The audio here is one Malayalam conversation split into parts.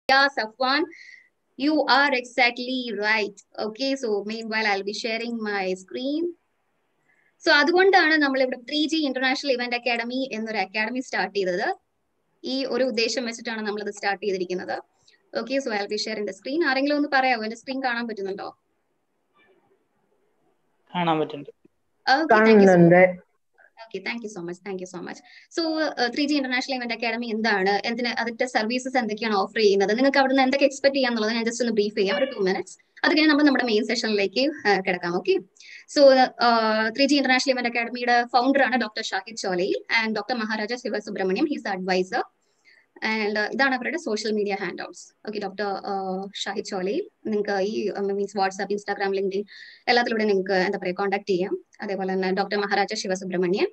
Yeah, Safwan, you are exactly right. Okay, so meanwhile, I'll be sharing my screen. So അതുകൊണ്ടാണ് നമ്മൾ ഇവിടെ three G international event academy എന്നൊരു അക്കാഡമി സ്റ്റാർട്ട് ചെയ്തത് ഈ ഒരു ഉദ്ദേശം വെച്ചിട്ടാണ് നമ്മൾ ഇത് സ്റ്റാർട്ട് ചെയ്തിരിക്കുന്നത് okay so I B share in the screen ആരെങ്കിലും ഒന്ന് പറയാമോ എന്റെ സ്ക്രീൻ കാണാൻ പറ്റുന്നുണ്ടോ കാണാൻ പറ്റുന്നുണ്ട് കാണുന്നുണ്ട് okay thank you so much thank you so much so three G international event academy എന്താണ് എന്തിന് അതിന്റെ സർവീസസ് എന്തൊക്കെയാണ് ഓഫർ ചെയ്യുന്നത് നിങ്ങൾക്ക് അവിടുന്ന് എന്തൊക്കെ എക്സ്പെക്ട് ചെയ്യാന്നുള്ളത് ഞാൻ ജസ്റ്റ് ഒന്ന് ബ്രീഫ് ചെയ്യാം ഒരു ടു മിനിറ്റ്സ് അത് കഴിഞ്ഞ് നമ്മൾ നമ്മുടെ മെയിൻ സെഷനിലേക്ക് കിടക്കാം okay so three G international event അക്കാഡമിയുടെ ഫൗണ്ടർ ആണ് doctor Shahid Cholayil and doctor Maharaja Sivasubramaniam he's advisor and ഇതാണ് അവരുടെ social media handouts okay doctor Shahid Cholayil നിങ്ങൾക്ക് ഈ മീൻസ് വാട്സ്ആപ്പ് ഇൻസ്റ്റാഗ്രാം ലിങ്കിൻ എല്ലാത്തിലൂടെ നിങ്ങൾക്ക് എന്താ പറയുക കോൺടാക്ട് ചെയ്യാം അതേപോലെ തന്നെ doctor Maharaja Sivasubramanian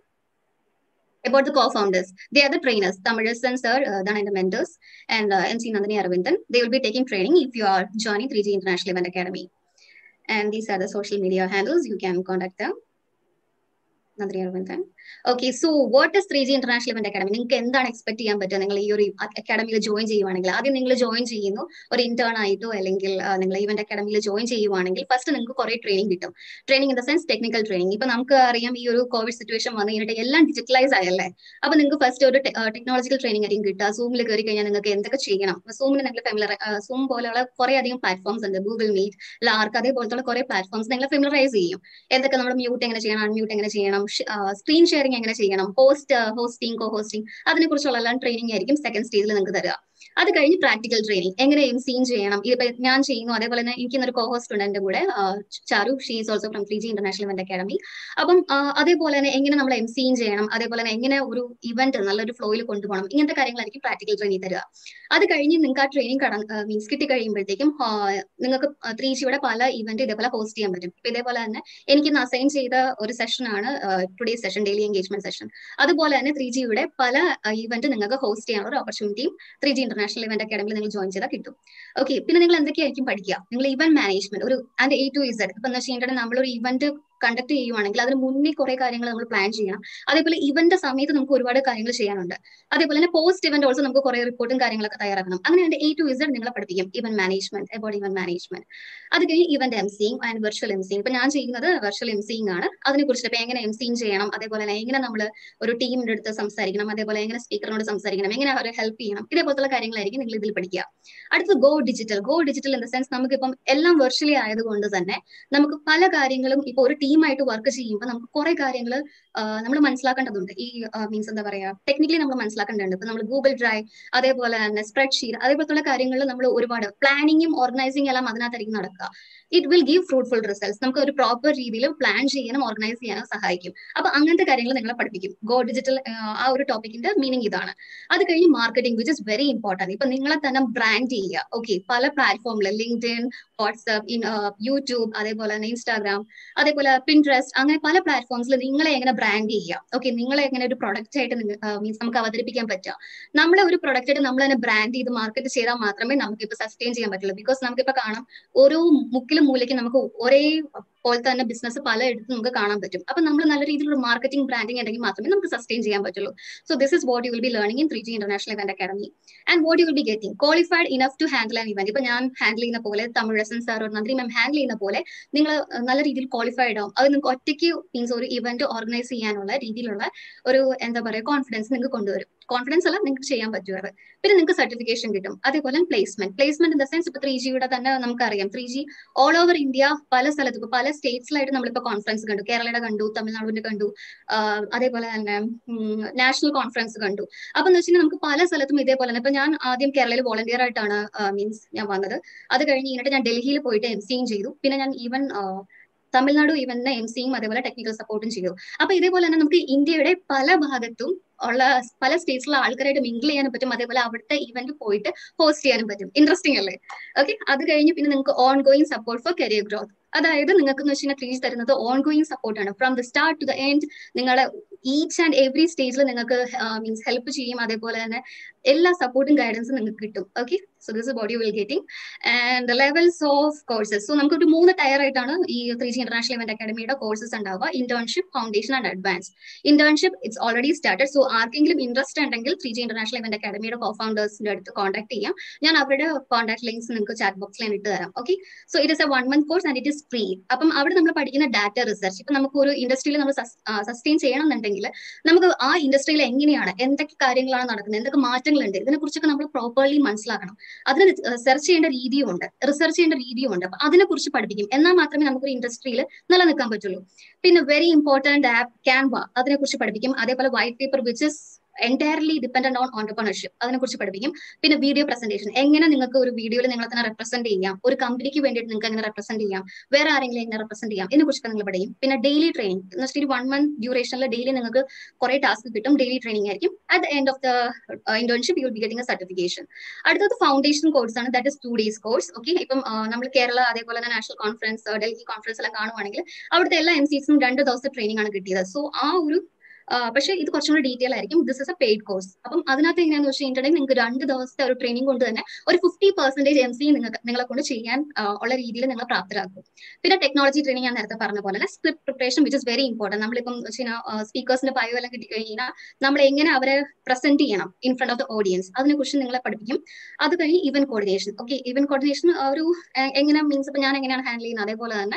about the co-founders. They are the trainers. Tamilasan sir, uh, then and the mentors, and uh, MC Nandini Aravindan. They will be taking training if you are joining 3G International Event Academy. And these are the social media handles. You can contact them. നന്ദി Aravindan okay so what is three G international event academy നിങ്ങൾക്ക് എന്താണ് എക്സ്പെക്ട് ചെയ്യാൻ പറ്റുക നിങ്ങൾ ഈ ഒരു അക്കാഡമിയിൽ ജോയിൻ ചെയ്യുവാണെങ്കിൽ ആദ്യം നിങ്ങൾ ജോയിൻ ചെയ്യുന്നു ഒരു ഇന്റേൺ ആയിട്ടോ അല്ലെങ്കിൽ നിങ്ങൾ ഇവന്റ് അക്കാഡമിയിൽ ജോയിൻ ചെയ്യുവാണെങ്കിൽ ഫസ്റ്റ് നിങ്ങൾക്ക് കുറെ ട്രെയിനിങ് കിട്ടും training in the sense technical training ഇപ്പൊ നമുക്ക് അറിയാം ഈ ഒരു കോവിഡ് സിറ്റുവേഷൻ വന്നു കഴിഞ്ഞിട്ട് എല്ലാം ഡിജിറ്റലൈസ് ആയല്ലേ അപ്പൊ നിങ്ങൾക്ക് ഫസ്റ്റ് ഒരു ടെക്നോളജിക്കൽ ട്രെയിനിങ് ആയിരിക്കും കിട്ടുക സൂമിൽ കയറി കഴിഞ്ഞാൽ നിങ്ങൾക്ക് എന്തൊക്കെ ചെയ്യണം സൂമിന് നിങ്ങൾ ഫെമിലർ സൂം പോലെയുള്ള കുറെ അധികം പ്ലാറ്റ്ഫോംസ് ഉണ്ട് ഗൂഗിൾ മീറ്റ് ലാർക്ക് അതേപോലത്തെ കുറെ പ്ലാറ്റ്ഫോംസ് നിങ്ങൾ ഫെമിലറൈസ് ചെയ്യും എന്തൊക്കെ നമ്മൾ മ്യൂട്ട് എങ്ങനെ ചെയ്യണം അൺമ്യൂട്ട് എങ്ങനെ ചെയ്യണം സ്ക്രീൻ ഷെയറിംഗ് എങ്ങനെ ചെയ്യണം ഹോസ്റ്റ് ഹോസ്റ്റിംഗ് കോ ഹോസ്റ്റിംഗ് അതിനെ കുറിച്ചുള്ള എല്ലാം ട്രെയിനിങ് ആയിരിക്കും സെക്കൻഡ് സ്റ്റേജിൽ നിങ്ങൾക്ക് തരിക അത് കഴിഞ്ഞ് പ്രാക്ടിക്കൽ ട്രെയിനിങ് എങ്ങനെ എം സീൻ ചെയ്യണം ഇതിപ്പോ ഞാൻ ചെയ്യുന്നു അതേപോലെ തന്നെ എനിക്ക് ഇന്നൊരു കോ ഹോസ്റ്റ് ഉണ്ട് എന്റെ കൂടെ Charu she is also from three G international event academy അപ്പം അതേപോലെ തന്നെ എങ്ങനെ നമ്മൾ എം സീൻ ചെയ്യണം അതേപോലെ തന്നെ എങ്ങനെ ഒരു ഇവന്റ് നല്ലൊരു ഫ്ലോയിൽ കൊണ്ടുപോകണം ഇങ്ങനത്തെ കാര്യങ്ങളായിരിക്കും പ്രാക്ടിക്കൽ ട്രെയിനിങ് തരിക അത് കഴിഞ്ഞ് നിങ്ങൾക്ക് ആ ട്രെയിനിങ് കട മീൻസ് കിട്ടി കഴിയുമ്പോഴത്തേക്കും നിങ്ങൾക്ക് ത്രീ ജിയുടെ പല ഇവന്റ് ഇതേപോലെ ഹോസ്റ്റ് ചെയ്യാൻ പറ്റും ഇപ്പൊ ഇതേപോലെ തന്നെ എനിക്ക് ഇന്ന് അസൈൻ ചെയ്ത ഒരു സെഷനാണ് today session daily engagement session അതുപോലെ തന്നെ ത്രീ ജിയുടെ പല ഇവന്റ് നിങ്ങൾക്ക് ഹോസ്റ്റ് ചെയ്യാനുള്ള ഒരു ഓപ്പർച്യൂണിറ്റിയും ത്രീ ജി ഇന്റർനാഷണൽ ഇവന്റ് അക്കാഡമിയിൽ നിങ്ങൾ ജോയിൻ ചെയ്താൽ കിട്ടും ഓക്കെ പിന്നെ നിങ്ങൾ എന്തൊക്കെയായിരിക്കും പഠിക്കുക നിങ്ങൾ ഇവന്റ് മാനേജ്മെന്റ് ഒരു ആൻഡ് എ ടു ഇസഡ് ഇപ്പൊ എന്ന് വെച്ചിട്ടുണ്ടെങ്കിൽ നമ്മളൊരു ഇവന്റ് കണ്ടക്ട് ചെയ്യുവാണെങ്കിൽ അതിന് മുന്നേ കുറെ കാര്യങ്ങൾ നമ്മൾ പ്ലാൻ ചെയ്യണം അതേപോലെ ഇവന്റ് സമയത്ത് നമുക്ക് ഒരുപാട് കാര്യങ്ങൾ ചെയ്യാനുണ്ട് അതേപോലെ തന്നെ പോസ്റ്റ് ഇവന്റ് ഓൾസോ നമുക്ക് കുറെ റിപ്പോർട്ടും കാര്യങ്ങളൊക്കെ തയ്യാറാക്കണം അങ്ങനെ എ ടു ഇസഡ് നിങ്ങളെ പഠിപ്പിക്കും event management about event management അത് കഴിഞ്ഞ് event emceeing and virtual emceeing ഇപ്പൊ ഞാൻ ചെയ്യുന്നത് വെർച്വൽ എം സിങ് ആണ് അതിനെ കുറിച്ചിട്ട് ഇപ്പൊ എങ്ങനെ എം സിങ് ചെയ്യണം അതേപോലെ തന്നെ എങ്ങനെ നമ്മൾ ഒരു ടീമിന്റെ അടുത്ത് സംസാരിക്കണം അതേപോലെ എങ്ങനെ സ്പീക്കറിനോട് സംസാരിക്കണം എങ്ങനെ അവരെ ഹെൽപ്പ് ചെയ്യണം ഇതേപോലത്തുള്ള കാര്യങ്ങളായിരിക്കും നിങ്ങൾ ഇതിൽ പഠിക്കുക അടുത്ത് go digital go digital in the sense നമുക്കിപ്പം എല്ലാം വെർച്വലി ആയതുകൊണ്ട് തന്നെ നമുക്ക് പല കാര്യങ്ങളും ഇപ്പൊ ഒരു ടീമായിട്ട് വർക്ക് ചെയ്യുമ്പോൾ നമുക്ക് കുറെ കാര്യങ്ങൾ നമ്മൾ മനസ്സിലാക്കേണ്ടതുണ്ട് ഈ മീൻസ് എന്താ പറയാ ടെക്നിക്കലി നമ്മൾ മനസ്സിലാക്കേണ്ടതുണ്ട് ഇപ്പൊ നമ്മൾ ഗൂഗിൾ ഡ്രൈവ് അതേപോലെ തന്നെ സ്പ്രെഡ്ഷീറ്റ് അതേപോലത്തുള്ള കാര്യങ്ങളിൽ നമ്മൾ ഒരുപാട് പ്ലാനിങ്ങും ഓർഗനൈസിങ് എല്ലാം അതിനകത്തായിരിക്കും നടക്കുക it will give fruitful results നമുക്ക് ഒരു പ്രോപ്പർ രീതിയിൽ പ്ലാൻ ചെയ്യാനും ഓർഗനൈസ് ചെയ്യാനും സഹായിക്കും അപ്പൊ അങ്ങനത്തെ കാര്യങ്ങൾ നിങ്ങളെ പഠിപ്പിക്കും ഗോ ഡിജിറ്റൽ ആ ഒരു ടോപ്പിക്കിന്റെ മീനിങ് ഇതാണ് അത് കഴിഞ്ഞ് marketing which is very important ഇപ്പൊ നിങ്ങളെ തന്നെ ബ്രാൻഡ് ചെയ്യുക ഓക്കെ പല പ്ലാറ്റ്ഫോമിൽ ലിങ്ക്ഡിൻ വാട്സ്ആപ്പ് ഇൻ യൂട്യൂബ് അതേപോലെ തന്നെ ഇൻസ്റ്റാഗ്രാം അതേപോലെ പിൻട്രസ്റ്റ് അങ്ങനെ പല പ്ലാറ്റ്ഫോംസിൽ നിങ്ങളെ എങ്ങനെ ബ്രാൻഡ് ചെയ്യുക ഓക്കെ നിങ്ങളെ എങ്ങനെ ഒരു പ്രൊഡക്റ്റ് ആയിട്ട് മീൻസ് നമുക്ക് അവതരിപ്പിക്കാൻ പറ്റുക നമ്മളെ ഒരു പ്രൊഡക്റ്റ് ആയിട്ട് നമ്മൾ തന്നെ ബ്രാൻഡ് ചെയ്ത് മാർക്കറ്റ് ചെയ്താൽ മാത്രമേ നമുക്ക് ഇപ്പൊ സസ്റ്റെയിൻ ചെയ്യാൻ പറ്റുള്ളൂ ബിക്കോസ് നമുക്കിപ്പോ കാണാം ഓരോ മുക്കിലും മൂലയ്ക്ക് നമുക്ക് ഒരേ പോലെ തന്നെ ബിസിനസ് പലയിടത്തും നമുക്ക് കാണാൻ പറ്റും അപ്പൊ നമ്മൾ നല്ല രീതിയിലുള്ള മാർക്കറ്റിംഗ് ബ്രാൻഡിംഗ് ഉണ്ടെങ്കിൽ മാത്രമേ നമുക്ക് സസ്റ്റെയിൻ ചെയ്യാൻ പറ്റുള്ളൂ so this is what you will be learning in three G international event academy and what you will be getting qualified enough to handle an event ഇപ്പൊ ഞാൻ ഹാൻഡിൽ ചെയ്യുന്ന പോലെ തമിഴ് റസൻ സാർ ഒരു നന്ദി മാം ഹാൻഡിൽ ചെയ്യുന്ന പോലെ നിങ്ങൾ നല്ല രീതിയിൽ ക്വാളിഫൈഡ് ആവും അത് നിങ്ങൾക്ക് ഒറ്റയ്ക്ക് മീൻസ് ഒരു ഇവന്റ് ഓർഗനൈസ് ചെയ്യാനുള്ള രീതിയിലുള്ള ഒരു എന്താ പറയുക കോൺഫിഡൻസ് നിങ്ങൾക്ക് കൊണ്ടുവരും കോൺഫിഡൻസ് അല്ല നിങ്ങൾക്ക് ചെയ്യാൻ പറ്റുന്നത് പിന്നെ നിങ്ങൾക്ക് സർട്ടിഫിക്കേഷൻ കിട്ടും അതേപോലെ placement placement in the sense ഇപ്പൊ ത്രീ ജിയുടെ തന്നെ നമുക്കറിയാം three G all over India പല സ്ഥലത്തും ഇപ്പൊ പല സ്റ്റേറ്റ്സിലായിട്ട് നമ്മളിപ്പോ കോൺഫറൻസ് കണ്ടു കേരളയുടെ കണ്ടു തമിഴ്നാടിന്റെ കണ്ടു അതേപോലെ തന്നെ നാഷണൽ കോൺഫറൻസ് കണ്ടു അപ്പൊ എന്ന് വെച്ചാൽ നമുക്ക് പല സ്ഥലത്തും ഇതേപോലെ തന്നെ ഇപ്പൊ ഞാൻ ആദ്യം കേരളയിൽ വോളണ്ടിയർ ആയിട്ടാണ് മീൻസ് ഞാൻ വന്നത് അത് കഴിഞ്ഞ് കഴിഞ്ഞിട്ട് ഞാൻ ഡൽഹിയിൽ പോയിട്ട് എം സിയും ചെയ്തു പിന്നെ ഞാൻ ഈവൻ തമിഴ്നാട് ഇവന്റിന് എം സിയും അതേപോലെ ടെക്നിക്കൽ സപ്പോർട്ടും ചെയ്തു അപ്പൊ ഇതേപോലെ തന്നെ നമുക്ക് ഇന്ത്യയുടെ പല ഭാഗത്തും ഉള്ള പല സ്റ്റേറ്റ്സിലുള്ള ആൾക്കാരായിട്ട് മിങ്കിൾ ചെയ്യാനും പറ്റും അതേപോലെ അവിടുത്തെ ഇവന്റ് പോയിട്ട് ഹോസ്റ്റ് ചെയ്യാനും പറ്റും ഇൻട്രസ്റ്റിംഗ് അല്ലേ ഓക്കെ അത് കഴിഞ്ഞ് പിന്നെ നിങ്ങൾക്ക് ongoing support for career growth അതായത് നിങ്ങൾക്ക് എന്ന് വെച്ചാൽ ത്രീ തരുന്നത് ഓൺ ഗോയിങ് സപ്പോർട്ടാണ് from the start to the end നിങ്ങളെ ഈച്ച് ആൻഡ് എവറി സ്റ്റേജിൽ നിങ്ങൾക്ക് മീൻസ് ഹെൽപ്പ് ചെയ്യും അതേപോലെ തന്നെ എല്ലാ സപ്പോർട്ടും ഗൈഡൻസും നിങ്ങൾക്ക് കിട്ടും okay so this body will getting and levels of courses so നമുക്കൊരു മൂന്ന് ടയർ ആയിട്ടാണ് ഈ ത്രീ ജി ഇന്റർനാഷണൽ ഇവന്റ് അക്കാഡമിയുടെ കോഴ്സസ് ഉണ്ടാവുക internship foundation and advance internship it's already started so ആർക്കെങ്കിലും ഇൻട്രസ്റ്റ് ഉണ്ടെങ്കിൽ ത്രീ ജി ഇന്റർനാഷണൽ ഇവന്റ് അക്കാഡമിയുടെ കോ ഫൗണ്ടേഴ്സിന്റെ അടുത്ത് കോൺടാക്ട് ചെയ്യാം ഞാൻ അവരുടെ കോൺടാക്ട് ലിങ്ക്സ് നിങ്ങൾക്ക് ചാറ്റ് ബോക്സിൽ ഞാൻ ഇട്ട് തരാം okay so it is a one month course and it is free അപ്പം അവിടെ നമ്മൾ പഠിക്കുന്ന ഡാറ്റ റിസർച്ച് ഇപ്പൊ നമുക്ക് ഒരു ഇൻഡസ്ട്രിയിൽ നമ്മൾ സസ്റ്റെയിൻ ചെയ്യണം എന്നുണ്ടെങ്കിൽ നമുക്ക് ആ ഇൻഡസ്ട്രിയിൽ എങ്ങനെയാണ് എന്തൊക്കെ കാര്യങ്ങളാണ് നടക്കുന്നത് എന്തൊക്കെ മാറ്റങ്ങളുണ്ട് ഇതിനെ കുറിച്ചൊക്കെ നമ്മൾ പ്രോപ്പർലി മനസ്സിലാക്കണം അതിന് സെർച്ച് ചെയ്യേണ്ട രീതിയും ഉണ്ട് റിസർച്ച് ചെയ്യേണ്ട രീതിയും ഉണ്ട് അപ്പൊ അതിനെ കുറിച്ച് പഠിപ്പിക്കും എന്നാൽ മാത്രമേ നമുക്കൊരു ഇൻഡസ്ട്രിയിൽ നിലനിൽക്കാൻ പറ്റുള്ളൂ പിന്നെ വെരി ഇമ്പോർട്ടന്റ് ആപ്പ് ക്യാൻവ അതിനെ കുറിച്ച് പഠിപ്പിക്കും അതേപോലെ white paper which is entirely dependent on entrepreneurship അതിനെ കുറിച്ച് പഠിപ്പിക്കും പിന്നെ വീഡിയോ പ്രസന്റേഷൻ എങ്ങനെ നിങ്ങൾക്ക് ഒരു വീഡിയോയിൽ നിങ്ങളെ തന്നെ റെപ്രസെന്റ് ചെയ്യാം ഒരു കമ്പനിക്ക് വേണ്ടിയിട്ട് നിങ്ങൾക്ക് എങ്ങനെ റെപ്രസെന്റ് ചെയ്യാം വേറെ ആരെങ്കിലും എങ്ങനെ റെപ്രസെന്റ് ചെയ്യാം ഇതിനെ കുറിച്ചൊക്കെ നിങ്ങൾ പഠിക്കും പിന്നെ ഡെയിലി ട്രെയിനിങ് എന്ന് വെച്ചിട്ട് വൺ മന്ത് ഡ്യൂറേഷനിൽ ഡെയിലി നിങ്ങൾക്ക് കുറെ ടാസ്ക് കിട്ടും ഡെയിലി ട്രെയിനിങ് ആയിരിക്കും at end of the internship you will be getting a certification അടുത്തത് ഫൗണ്ടേഷൻ കോഴ്സ് ആണ് that is two days course okay ഇപ്പം നമ്മൾ കേരള അതേപോലെ തന്നെ നാഷണൽ കോൺഫറൻസ് ഡൽഹി കോൺഫറൻസ് എല്ലാം കാണുവാണെങ്കിൽ അവിടുത്തെ എല്ലാ എം സിസിനും രണ്ട് ദിവസത്തെ ട്രെയിനിങ് ആണ് കിട്ടിയത് സോ ആ ഒരു പക്ഷേ ഇത് കുറച്ചും കൂടി ഡീറ്റെയിൽ ആയിരിക്കും this is a paid course അപ്പം അതിനകത്ത് എങ്ങനെയാന്ന് വെച്ച് കഴിഞ്ഞിട്ടുണ്ടെങ്കിൽ നിങ്ങൾക്ക് രണ്ട് ദിവസത്തെ ഒരു ട്രെയിനിങ് കൊണ്ട് തന്നെ ഒരു ഫിഫ്റ്റി പെർസെന്റേജ് എം സി നിങ്ങൾക്ക് നിങ്ങളെ കൊണ്ട് ചെയ്യാൻ ഉള്ള രീതിയിൽ നിങ്ങൾ പ്രാപ്തരാക്കും പിന്നെ ടെക്നോളജി ട്രെയിനിങ് ഞാൻ നേരത്തെ പറഞ്ഞ പോലെ തന്നെ script preparation which is very important നമ്മളിപ്പം സ്പീക്കേഴ്സിന്റെ ബയോ എല്ലാം കിട്ടി കഴിഞ്ഞാൽ നമ്മൾ എങ്ങനെ അവരെ പ്രസന്റ് ചെയ്യണം in front of the audience അതിനെ കുറിച്ച് നിങ്ങളെ പഠിപ്പിക്കും അത് കഴിഞ്ഞ് event coordination okay event coordination ഒരു എങ്ങനെ മീൻസ് ഇപ്പൊ ഞാൻ എങ്ങനെയാണ് ഹാൻഡിൽ ചെയ്യുന്നത് അതേപോലെ തന്നെ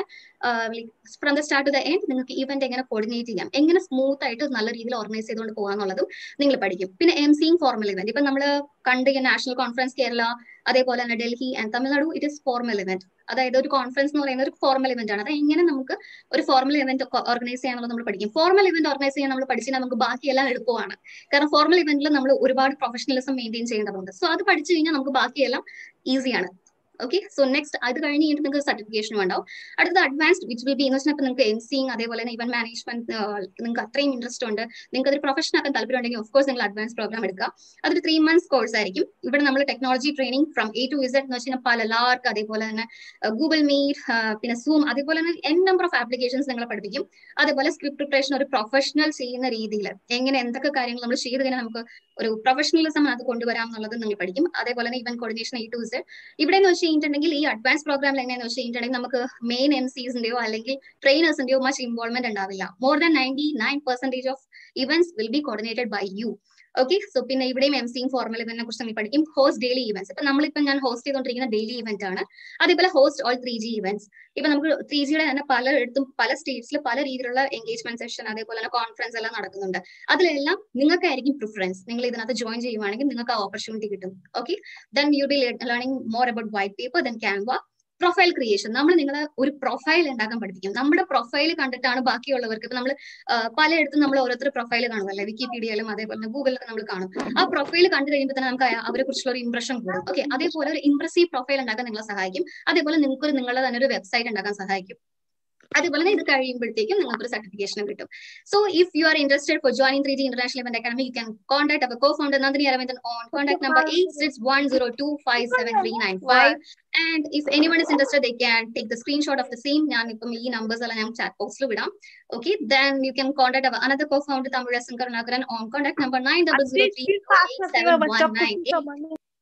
from the start to the end നിങ്ങൾക്ക് ഇവന്റ് എങ്ങനെ കോർഡിനേറ്റ് ചെയ്യാം എങ്ങനെ സ്മൂത്ത് ആയിട്ട് നല്ല രീതിയിൽ ഓർഗനൈസ് ചെയ്തുകൊണ്ട് പോകാന്നുള്ളതും നിങ്ങൾ പഠിക്കും പിന്നെ എം സിയും ഫോർമൽ ഇവന്റ് ഇപ്പൊ നമ്മൾ കണ്ട് നാഷണൽ കോൺഫറൻസ് കേരള അതേപോലെ തന്നെ Delhi and Tamil Nadu it is formal event അതായത് ഒരു കോൺഫറൻസ് എന്ന് പറയുന്ന ഒരു ഫോർമൽ ഇവന്റ് ആണ് അത് എങ്ങനെ നമുക്ക് ഒരു ഫോർമൽ ഇവന്റ് ഓർഗനൈസ് ചെയ്യാന്നുള്ളത് നമ്മൾ പഠിക്കും ഫോർമൽ ഇവന്റ് ഓർഗനൈസ് ചെയ്യാൻ നമ്മൾ പഠിച്ചാൽ നമുക്ക് ബാക്കിയെല്ലാം എളുപ്പമാണ് കാരണം ഫോർമൽ ഇവന്റിൽ നമ്മൾ ഒരുപാട് പ്രൊഫഷണലിസം മെയിൻറ്റെയിൻ ചെയ്യേണ്ടതുണ്ട് സോ അത് പഠിച്ചു കഴിഞ്ഞാൽ നമുക്ക് ബാക്കിയെല്ലാം ഈസിയാണ് ഓക്കെ സോ നെക്സ്റ്റ് അത് കഴിഞ്ഞ് കഴിഞ്ഞിട്ട് നിങ്ങൾക്ക് സർട്ടിഫിക്കേഷൻ ഉണ്ടാവും അടുത്തത് അഡ്വാൻസ്ഡ് വിച്ച് വിൽ ബി എന്ന് വെച്ചാൽ നിങ്ങൾക്ക് എം സിങ് അതേപോലെ തന്നെ ഇവന്റ് മാനേജ്മെന്റ് നിങ്ങൾക്ക് അത്രയും ഇൻട്രസ്റ്റ് ഉണ്ട് നിങ്ങൾക്ക് അതൊരു പ്രൊഫഷൻ ആക്കാൻ താല്പര്യം ഉണ്ടെങ്കിൽ ഓഫ് കോഴ്സ് നിങ്ങൾ അഡ്വാൻസ് പ്രോഗ്രാം എടുക്കുക അതൊരു ത്രീ മന്ത്സ് കോഴ്സ് ആയിരിക്കും ഇവിടെ നമ്മൾ technology training from A to Z എന്ന് വെച്ചാൽ പല എല്ലാവർക്കും അതേപോലെ തന്നെ ഗൂഗിൾ മീറ്റ് പിന്നെ സൂം അതേപോലെ തന്നെ എൻ നമ്പർ ഓഫ് ആപ്ലിക്കേഷൻസ് നിങ്ങളെ പഠിപ്പിക്കും അതേപോലെ സ്ക്രിപ്റ്റ് പ്രിപ്പറേഷൻ ഒരു പ്രൊഫഷണൽ ചെയ്യുന്ന രീതിയിൽ എങ്ങനെ എന്തൊക്കെ കാര്യങ്ങൾ നമ്മൾ ചെയ്ത് കഴിഞ്ഞാൽ നമുക്ക് ഒരു പ്രൊഫഷണലിസം അത് കൊണ്ടുവരാം എന്നുള്ളത് നിങ്ങൾ പഠിക്കും അതേപോലെ തന്നെ event coordination A to Z ഇവിടെ എന്ന് വെച്ച് കഴിഞ്ഞിട്ടുണ്ടെങ്കിൽ ഈ അഡ്വാൻസ് പ്രോഗ്രാമിൽ എങ്ങനെയാന്ന് വെച്ച് കഴിഞ്ഞിട്ടുണ്ടെങ്കിൽ നമുക്ക് മെയിൻ എം സീസിന്റെയോ അല്ലെങ്കിൽ ട്രെയിനേഴ്സിന്റെയോ മച്ച് ഇൻവോൾവ്മെന്റ് ഉണ്ടാവില്ല more than ninety nine percentage of events will be coordinated by you okay so പിന്നെ ഇവിടെയും എം സിയും ഫോർമൽ ഇവന്റിനെ കുറിച്ച് നമ്മൾ പഠിക്കും ഹോസ്റ്റ് ഡെയിലി ഇവന്റ്സ് ഇപ്പൊ നമ്മളിപ്പോ ഞാൻ ഹോസ്റ്റ് ചെയ്തുകൊണ്ടിരിക്കുന്ന ഡെയിലി ഇവന്റ് ആണ് അതേപോലെ host all three G events ഇപ്പൊ നമുക്ക് ത്രീ ജിയുടെ തന്നെ പലയിടത്തും പല സ്റ്റേറ്റ്സിൽ പല രീതിയിലുള്ള എൻഗേജ്മെന്റ് സെഷൻ അതേപോലെ തന്നെ കോൺഫറൻസ് എല്ലാം നടക്കുന്നുണ്ട് അതിലെല്ലാം നിങ്ങൾക്കായിരിക്കും പ്രിഫറൻസ് നിങ്ങൾ ഇതിനകത്ത് ജോയിൻ ചെയ്യുവാണെങ്കിൽ നിങ്ങൾക്ക് ആ ഓപ്പർച്യൂണിറ്റി കിട്ടും okay then you be learning more about white paper then Canva profile creation നമ്മൾ നിങ്ങളെ ഒരു പ്രൊഫൈൽ ഉണ്ടാക്കാൻ പഠിപ്പിക്കും നമ്മുടെ പ്രൊഫൈൽ കണ്ടിട്ടാണ് ബാക്കിയുള്ളവർക്ക് ഇപ്പൊ നമ്മൾ പലയിടത്തും നമ്മൾ ഓരോരുത്തർ പ്രൊഫൈൽ കാണുമല്ലേ വിക്കിപീഡിയയിലും അതേപോലെ തന്നെ ഗൂഗിളിലൊക്കെ നമ്മൾ കാണും ആ പ്രൊഫൈൽ കണ്ടു കഴിയുമ്പോൾ തന്നെ നമുക്ക് അവരെ കുറിച്ചുള്ള ഒരു ഇംപ്രഷൻ കൂടും ഓക്കെ അതേപോലെ ഒരു ഇംപ്രസീവ് പ്രൊഫൈൽ ഉണ്ടാക്കാൻ നിങ്ങളെ സഹായിക്കും അതേപോലെ നിങ്ങൾക്ക് നിങ്ങളുടെ തന്നെ ഒരു വെബ്സൈറ്റ് ഉണ്ടാക്കാൻ സഹായിക്കും അതേപോലെ തന്നെ ഇത് കഴിയുമ്പോഴത്തേക്കും നിങ്ങൾക്ക് ഒരു സർട്ടിഫിക്കേഷൻ കിട്ടും so if you are interested for joining three G international event academy you can contact our cofounder Nandini Aravindan on contact number eight six one zero two five seven three nine five and if any one is interested they can take the screenshot of the same ഞാൻ ഇപ്പം ഈ നമ്പേഴ്സ് എല്ലാം ഞാൻ ചാറ്റ് ബോക്സിൽ വിടാം okay then you can contact our another cofounder Tamil S Karunakaran on contact number nine double zero three eight seven one nine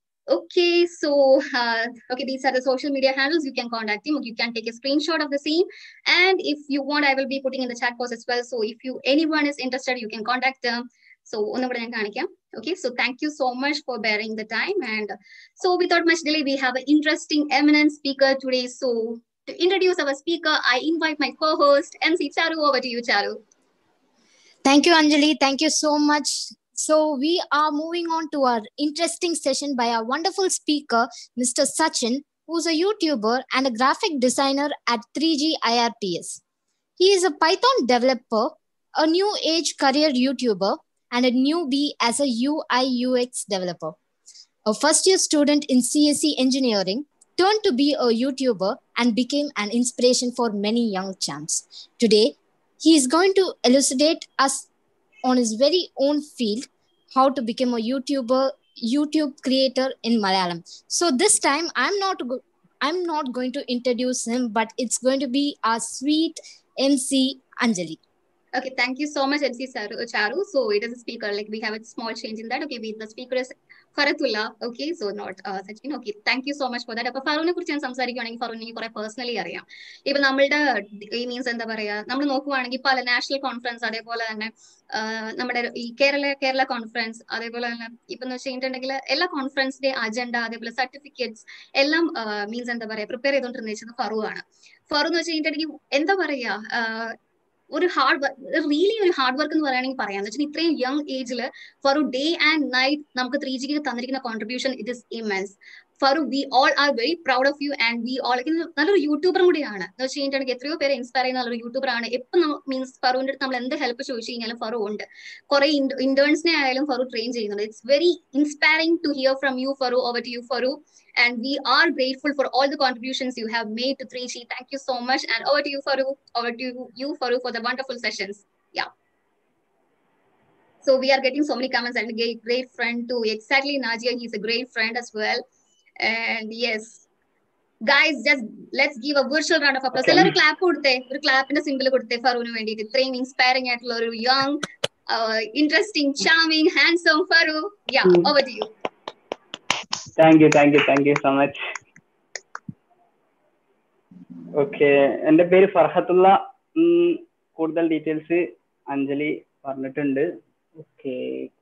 Okay, so uh, okay, these are the social media handles. You can contact him. You can take a screenshot of the same, and if you want, I will be putting in the chat box as well. So if you anyone is interested, you can contact them. So ഒന്നുകൂടെ ഞാൻ കാണിക്കാം okay so thank you so much for bearing the time and so without much delay we have an interesting eminent speaker today so to introduce our speaker i invite my co-host mc charu over to you charu thank you anjali thank you so much so we are moving on to our interesting session by our wonderful speaker, Mr. Sachin, who's a YouTuber and a graphic designer at 3G IRPS. He is a Python developer, a new age career YouTuber, and a newbie as a UI UX developer. A first year student in CSE engineering turned to be a YouTuber and became an inspiration for many young champs. Today, he is going to elucidate us on his very own field how to become a youtuber youtube creator in malayalam so this time i'm not go- i'm not going to introduce him but it's going to be our sweet mc anjali Okay, thank you so much, MC Charu. Charu. So it is a speaker. Like we have a small change in that. Okay, we, the speaker is Farathulla okay so not Sachin okay thank you so much for that അപ്പൊ ഫറൂനെ കുറിച്ച് ഞാൻ സംസാരിക്കുകയാണെങ്കിൽ ഫറൂൻ എനിക്ക് കുറെ പേഴ്സണലി അറിയാം ഇപ്പൊ നമ്മളുടെ ഈ മീൻസ് എന്താ പറയാ നമ്മൾ നോക്കുവാണെങ്കിൽ പല നാഷണൽ കോൺഫറൻസ് അതേപോലെ തന്നെ നമ്മുടെ ഈ കേരള കേരള കോൺഫറൻസ് അതേപോലെ തന്നെ ഇപ്പൊ എന്ന് വെച്ചിട്ടുണ്ടെങ്കിൽ എല്ലാ കോൺഫറൻസിന്റെ അജണ്ട അതേപോലെ സർട്ടിഫിക്കറ്റ്സ് എല്ലാം മീൻസ് എന്താ പറയാ പ്രിപ്പയർ ചെയ്തോണ്ടിരുന്നത് ഫറു ആണ് ഫറു എന്ന് വെച്ചിട്ടുണ്ടെങ്കിൽ എന്താ പറയാ ഒരു ഹാർഡ് വർക്ക് റിയലി ഒരു ഹാർഡ് വർക്ക് എന്ന് പറയുകയാണെങ്കിൽ പറയാം എന്ന് വെച്ചാൽ ഇത്രയും യങ് ഏജിൽ ഫോർ ഡേ ആൻഡ് നൈറ്റ് നമുക്ക് ത്രീ ജിക്ക് തന്നിരിക്കുന്ന contribution it is immense Farhu we all are very proud of you and we all നല്ലൊരു യൂട്യൂബറും കൂടിയാണ് എന്ന് വെച്ച് കഴിഞ്ഞിട്ടുണ്ടെങ്കിൽ എത്രയോ പേരെ ഇൻസ്പയർ ചെയ്യുന്ന നല്ലൊരു യൂട്യൂബർ ആണ് എപ്പം മീൻസ് ഫറുവിന്റെ അടുത്ത് നമ്മൾ എന്ത് ഹെൽപ്പ് ചോദിച്ചു കഴിഞ്ഞാലും ഫറു ഉണ്ട് കുറെ ഇന്റേൺസിനെ ആയാലും ഫറു ട്രെയിൻ ചെയ്യുന്നുണ്ട് it's very inspiring to hear from you Farhu over to you Farhu and we are grateful for all the contributions you have made to 3G. Thank you so much. And over to you, Faru. Over to you, Faru, for the wonderful sessions. Yeah. So we are getting so many comments and a great friend too. Exactly, Najia. He's a great friend as well. And yes, guys, just let's give a virtual round of applause. എല്ലാവരും ക്ലാപ്പ് കൊടുത്തേ ഒരു ക്ലാപ്പിന്റെ സിമ്പിൾ കൊടുത്തേ ഫറുവിന് വേണ്ടിയിട്ട് ഇത്രയും ഇൻസ്പയറിംഗ് ആയിട്ടുള്ള ഒരു young interesting charming handsome Farhu yeah over to you thank you thank you thank you so much okay എൻ്റെ പേര് ഫർഹത്തുള്ള കൂടുതൽ ഡീറ്റെയിൽസ് അഞ്ജലി പറഞ്ഞിട്ടുണ്ട് ഓക്കെ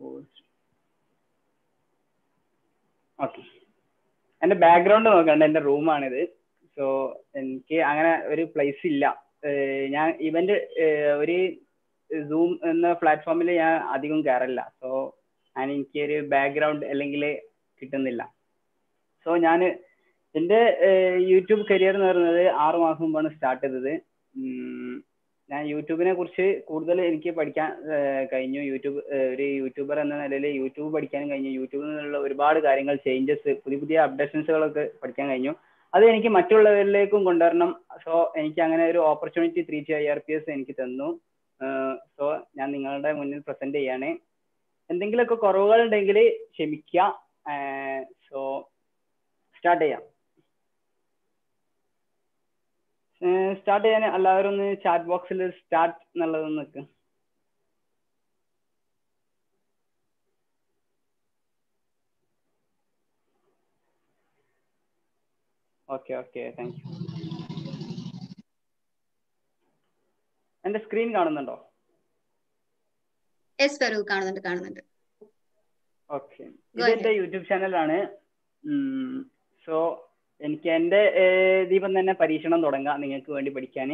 ഓക്കെ എൻ്റെ ബാക്ക്ഗ്രൗണ്ട് നോക്കണ്ട എൻ്റെ റൂമാണിത് സോ എനിക്ക് അങ്ങനെ ഒരു പ്ലേസ് ഇല്ല ഞാൻ ഇവന്റ് ഒരു സൂം എന്ന പ്ലാറ്റ്ഫോമിൽ ഞാൻ അധികം കയറില്ല സോ ഞാൻ എനിക്ക് ഒരു ബാക്ക്ഗ്രൗണ്ട് അല്ലെങ്കിൽ കിട്ടുന്നില്ല സോ ഞാൻ എൻ്റെ യൂട്യൂബ് കരിയർ എന്ന് പറയുന്നത് ആറു മാസം മുമ്പാണ് സ്റ്റാർട്ട് ചെയ്തത് ഞാൻ യൂട്യൂബിനെ കുറിച്ച് കൂടുതൽ എനിക്ക് പഠിക്കാൻ കഴിഞ്ഞു യൂട്യൂബ് ഒരു യൂട്യൂബർ എന്ന നിലയിൽ യൂട്യൂബ് പഠിക്കാനും കഴിഞ്ഞു യൂട്യൂബിൽ നിന്നുള്ള ഒരുപാട് കാര്യങ്ങൾ ചേഞ്ചസ് പുതിയ പുതിയ അപ്ഡേഷൻസുകളൊക്കെ പഠിക്കാൻ കഴിഞ്ഞു അത് എനിക്ക് മറ്റുള്ളവരിലേക്കും കൊണ്ടുവരണം സോ എനിക്ക് അങ്ങനെ ഒരു opportunity three G I R P S എനിക്ക് തന്നു സോ ഞാൻ നിങ്ങളുടെ മുന്നിൽ പ്രസന്റ് ചെയ്യാണ് എന്തെങ്കിലുമൊക്കെ കുറവുകൾ ഉണ്ടെങ്കിൽ ക്ഷമിക്കുക സോ സ്റ്റാർട്ട് ചെയ്യാം സ്റ്റാർട്ട് ചെയ്യാൻ എല്ലാവരും ഒന്ന് ചാറ്റ് ബോക്സിൽ സ്റ്റാർട്ട് എന്നുള്ളത് നിൽക്ക് ഓക്കെ ഓക്കെ താങ്ക് യു എന്റെ സ്ക്രീൻ കാണുന്നുണ്ടോ യെസ് ഫറു കാണുന്നുണ്ട് കാണുന്നുണ്ട് ഓക്കെ ഇതെന്റെ യൂട്യൂബ് ചാനലാണ് സോ എനിക്ക് എന്റെ ദീപം തന്നെ പരീക്ഷണം തുടങ്ങാം നിങ്ങൾക്ക് വേണ്ടി പഠിക്കാൻ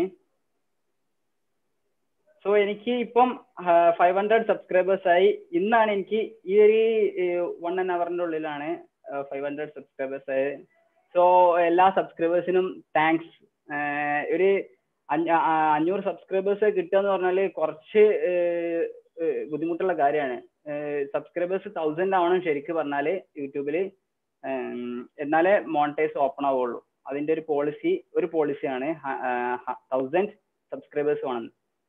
സോ എനിക്ക് ഇപ്പം ഫൈവ് ഹൺഡ്രഡ് സബ്സ്ക്രൈബേഴ്സ് ആയി ഇന്നാണ് എനിക്ക് ഈ ഒരു വൺ ആൻ അവറിന്റെ ഉള്ളിലാണ് ഫൈവ് ഹൺഡ്രഡ് സബ്സ്ക്രൈബേഴ്സ് ആയത് സോ എല്ലാ സബ്സ്ക്രൈബേഴ്സിനും താങ്ക്സ് ഒരു അഞ്ഞൂറ് സബ്സ്ക്രൈബേഴ്സ് കിട്ടുക എന്ന് പറഞ്ഞാൽ കുറച്ച് ബുദ്ധിമുട്ടുള്ള കാര്യമാണ് സബ്സ്ക്രൈബേഴ്സ് തൗസൻഡ് ആവണം ശരിക്കും പറഞ്ഞാൽ യൂട്യൂബിൽ എന്നാലേ മോണിറ്റൈസ് ഓപ്പൺ ആവുള്ളൂ അതിന്റെ ഒരു പോളിസി ഒരു പോളിസിയാണ് തൗസൻഡ് സബ്സ്ക്രൈബേഴ്സ് വേണം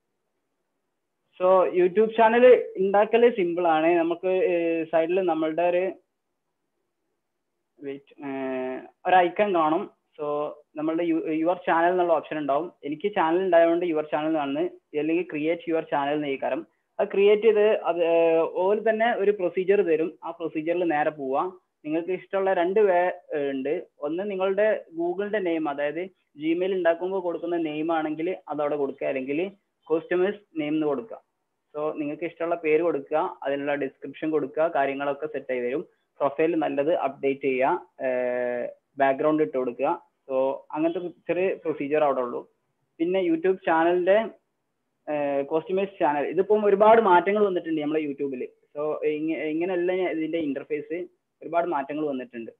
സോ യൂട്യൂബ് ചാനൽ ഉണ്ടാക്കൽ സിമ്പിൾ ആണ് നമുക്ക് സൈഡിൽ നമ്മളുടെ ഒരു വെയിറ്റ് ഒരു ഐക്കൺ കാണും സോ നമ്മളുടെ യുവർ ചാനൽ എന്നുള്ള ഓപ്ഷൻ ഉണ്ടാവും എനിക്ക് ചാനൽ ഉണ്ടായതുകൊണ്ട് യുവർ ചാനൽ ആണ് അല്ലെങ്കിൽ ക്രിയേറ്റ് യുവർ ചാനൽ എന്ന് ഈ കാരം അത് ക്രിയേറ്റ് ചെയ്ത് അത് ഓല് തന്നെ ഒരു പ്രൊസീജിയർ തരും ആ പ്രൊസീജിയറിൽ നേരെ പോവാം നിങ്ങൾക്ക് ഇഷ്ടമുള്ള രണ്ട് വേ ഉണ്ട് ഒന്ന് നിങ്ങളുടെ ഗൂഗിളിന്റെ നെയിം അതായത് ജിമെയിൽ ഉണ്ടാക്കുമ്പോൾ കൊടുക്കുന്ന നെയിം ആണെങ്കിൽ അതവിടെ കൊടുക്കുക അല്ലെങ്കിൽ കസ്റ്റമേഴ്സ് നെയിം എന്ന് കൊടുക്കുക സോ നിങ്ങൾക്ക് ഇഷ്ടമുള്ള പേര് കൊടുക്കുക അതിനുള്ള ഡിസ്ക്രിപ്ഷൻ കൊടുക്കുക കാര്യങ്ങളൊക്കെ സെറ്റ് ആയി വരും പ്രൊഫൈൽ നല്ലത് അപ്ഡേറ്റ് ചെയ്യുക ബാക്ക്ഗ്രൗണ്ട് ഇട്ട് കൊടുക്കുക സോ അങ്ങനത്തെ ചെറിയ പ്രൊസീജിയർ അവിടെ ഉള്ളൂ പിന്നെ യൂട്യൂബ് ചാനലിന്റെ കോസ്റ്റ്യൂമൈസ് ചാനൽ ഇതിപ്പം ഒരുപാട് മാറ്റങ്ങൾ വന്നിട്ടുണ്ട് നമ്മളെ യൂട്യൂബിൽ സോ ഇങ്ങനെയല്ല ഇതിന്റെ ഇന്റർഫേസ് ഒരുപാട് മാറ്റങ്ങൾ വന്നിട്ടുണ്ട്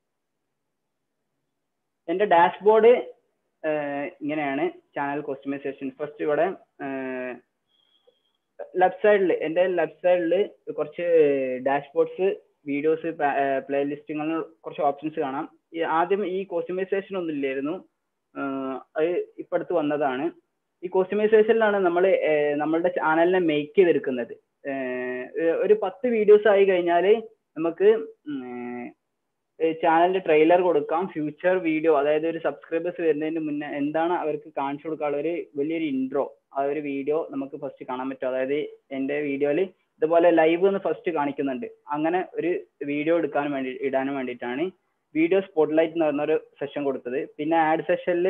എൻ്റെ ഡാഷ്ബോർഡ് ഇങ്ങനെയാണ് ചാനൽ കോസ്റ്റ്യൂമൈസേഷൻ ഫസ്റ്റ് ഇവിടെ ലെഫ്റ്റ് സൈഡിൽ എൻ്റെ ലെഫ്റ്റ് സൈഡിൽ കുറച്ച് ഡാഷ്ബോർഡ്സ് വീഡിയോസ് പ്ലേലിസ്റ്റുകൾ കുറച്ച് ഓപ്ഷൻസ് കാണാം ആദ്യം ഈ കോസ്റ്റ്യൂമൈസേഷൻ ഒന്നും ഇല്ലായിരുന്നു അത് ഇപ്പം അടുത്ത് വന്നതാണ് ഈ കോസ്റ്റ്യൂമൈസേഷനിലാണ് നമ്മൾ നമ്മളുടെ ചാനലിനെ മേക്ക് ചെയ്തെടുക്കുന്നത് ഒരു പത്ത് വീഡിയോസ് ആയി കഴിഞ്ഞാൽ നമുക്ക് ചാനലിന്റെ ട്രെയിലർ കൊടുക്കാം ഫ്യൂച്ചർ വീഡിയോ അതായത് ഒരു സബ്സ്ക്രൈബേഴ്സ് വരുന്നതിന് മുന്നേ എന്താണ് അവർക്ക് കാണിച്ചു കൊടുക്കാനുള്ള ഒരു വലിയൊരു ഇൻട്രോ ആ ഒരു വീഡിയോ നമുക്ക് ഫസ്റ്റ് കാണാൻ പറ്റും അതായത് എൻ്റെ വീഡിയോയിൽ അതുപോലെ ലൈവ് എന്ന് ഫസ്റ്റ് കാണിക്കുന്നുണ്ട് അങ്ങനെ ഒരു വീഡിയോ എടുക്കാൻ വേണ്ടി ഇടാനും വേണ്ടിയിട്ടാണ് വീഡിയോ സ്പോട്ട്ലൈറ്റ് എന്ന് പറഞ്ഞൊരു സെഷൻ കൊടുത്തത് പിന്നെ ആഡ് സെഷനിൽ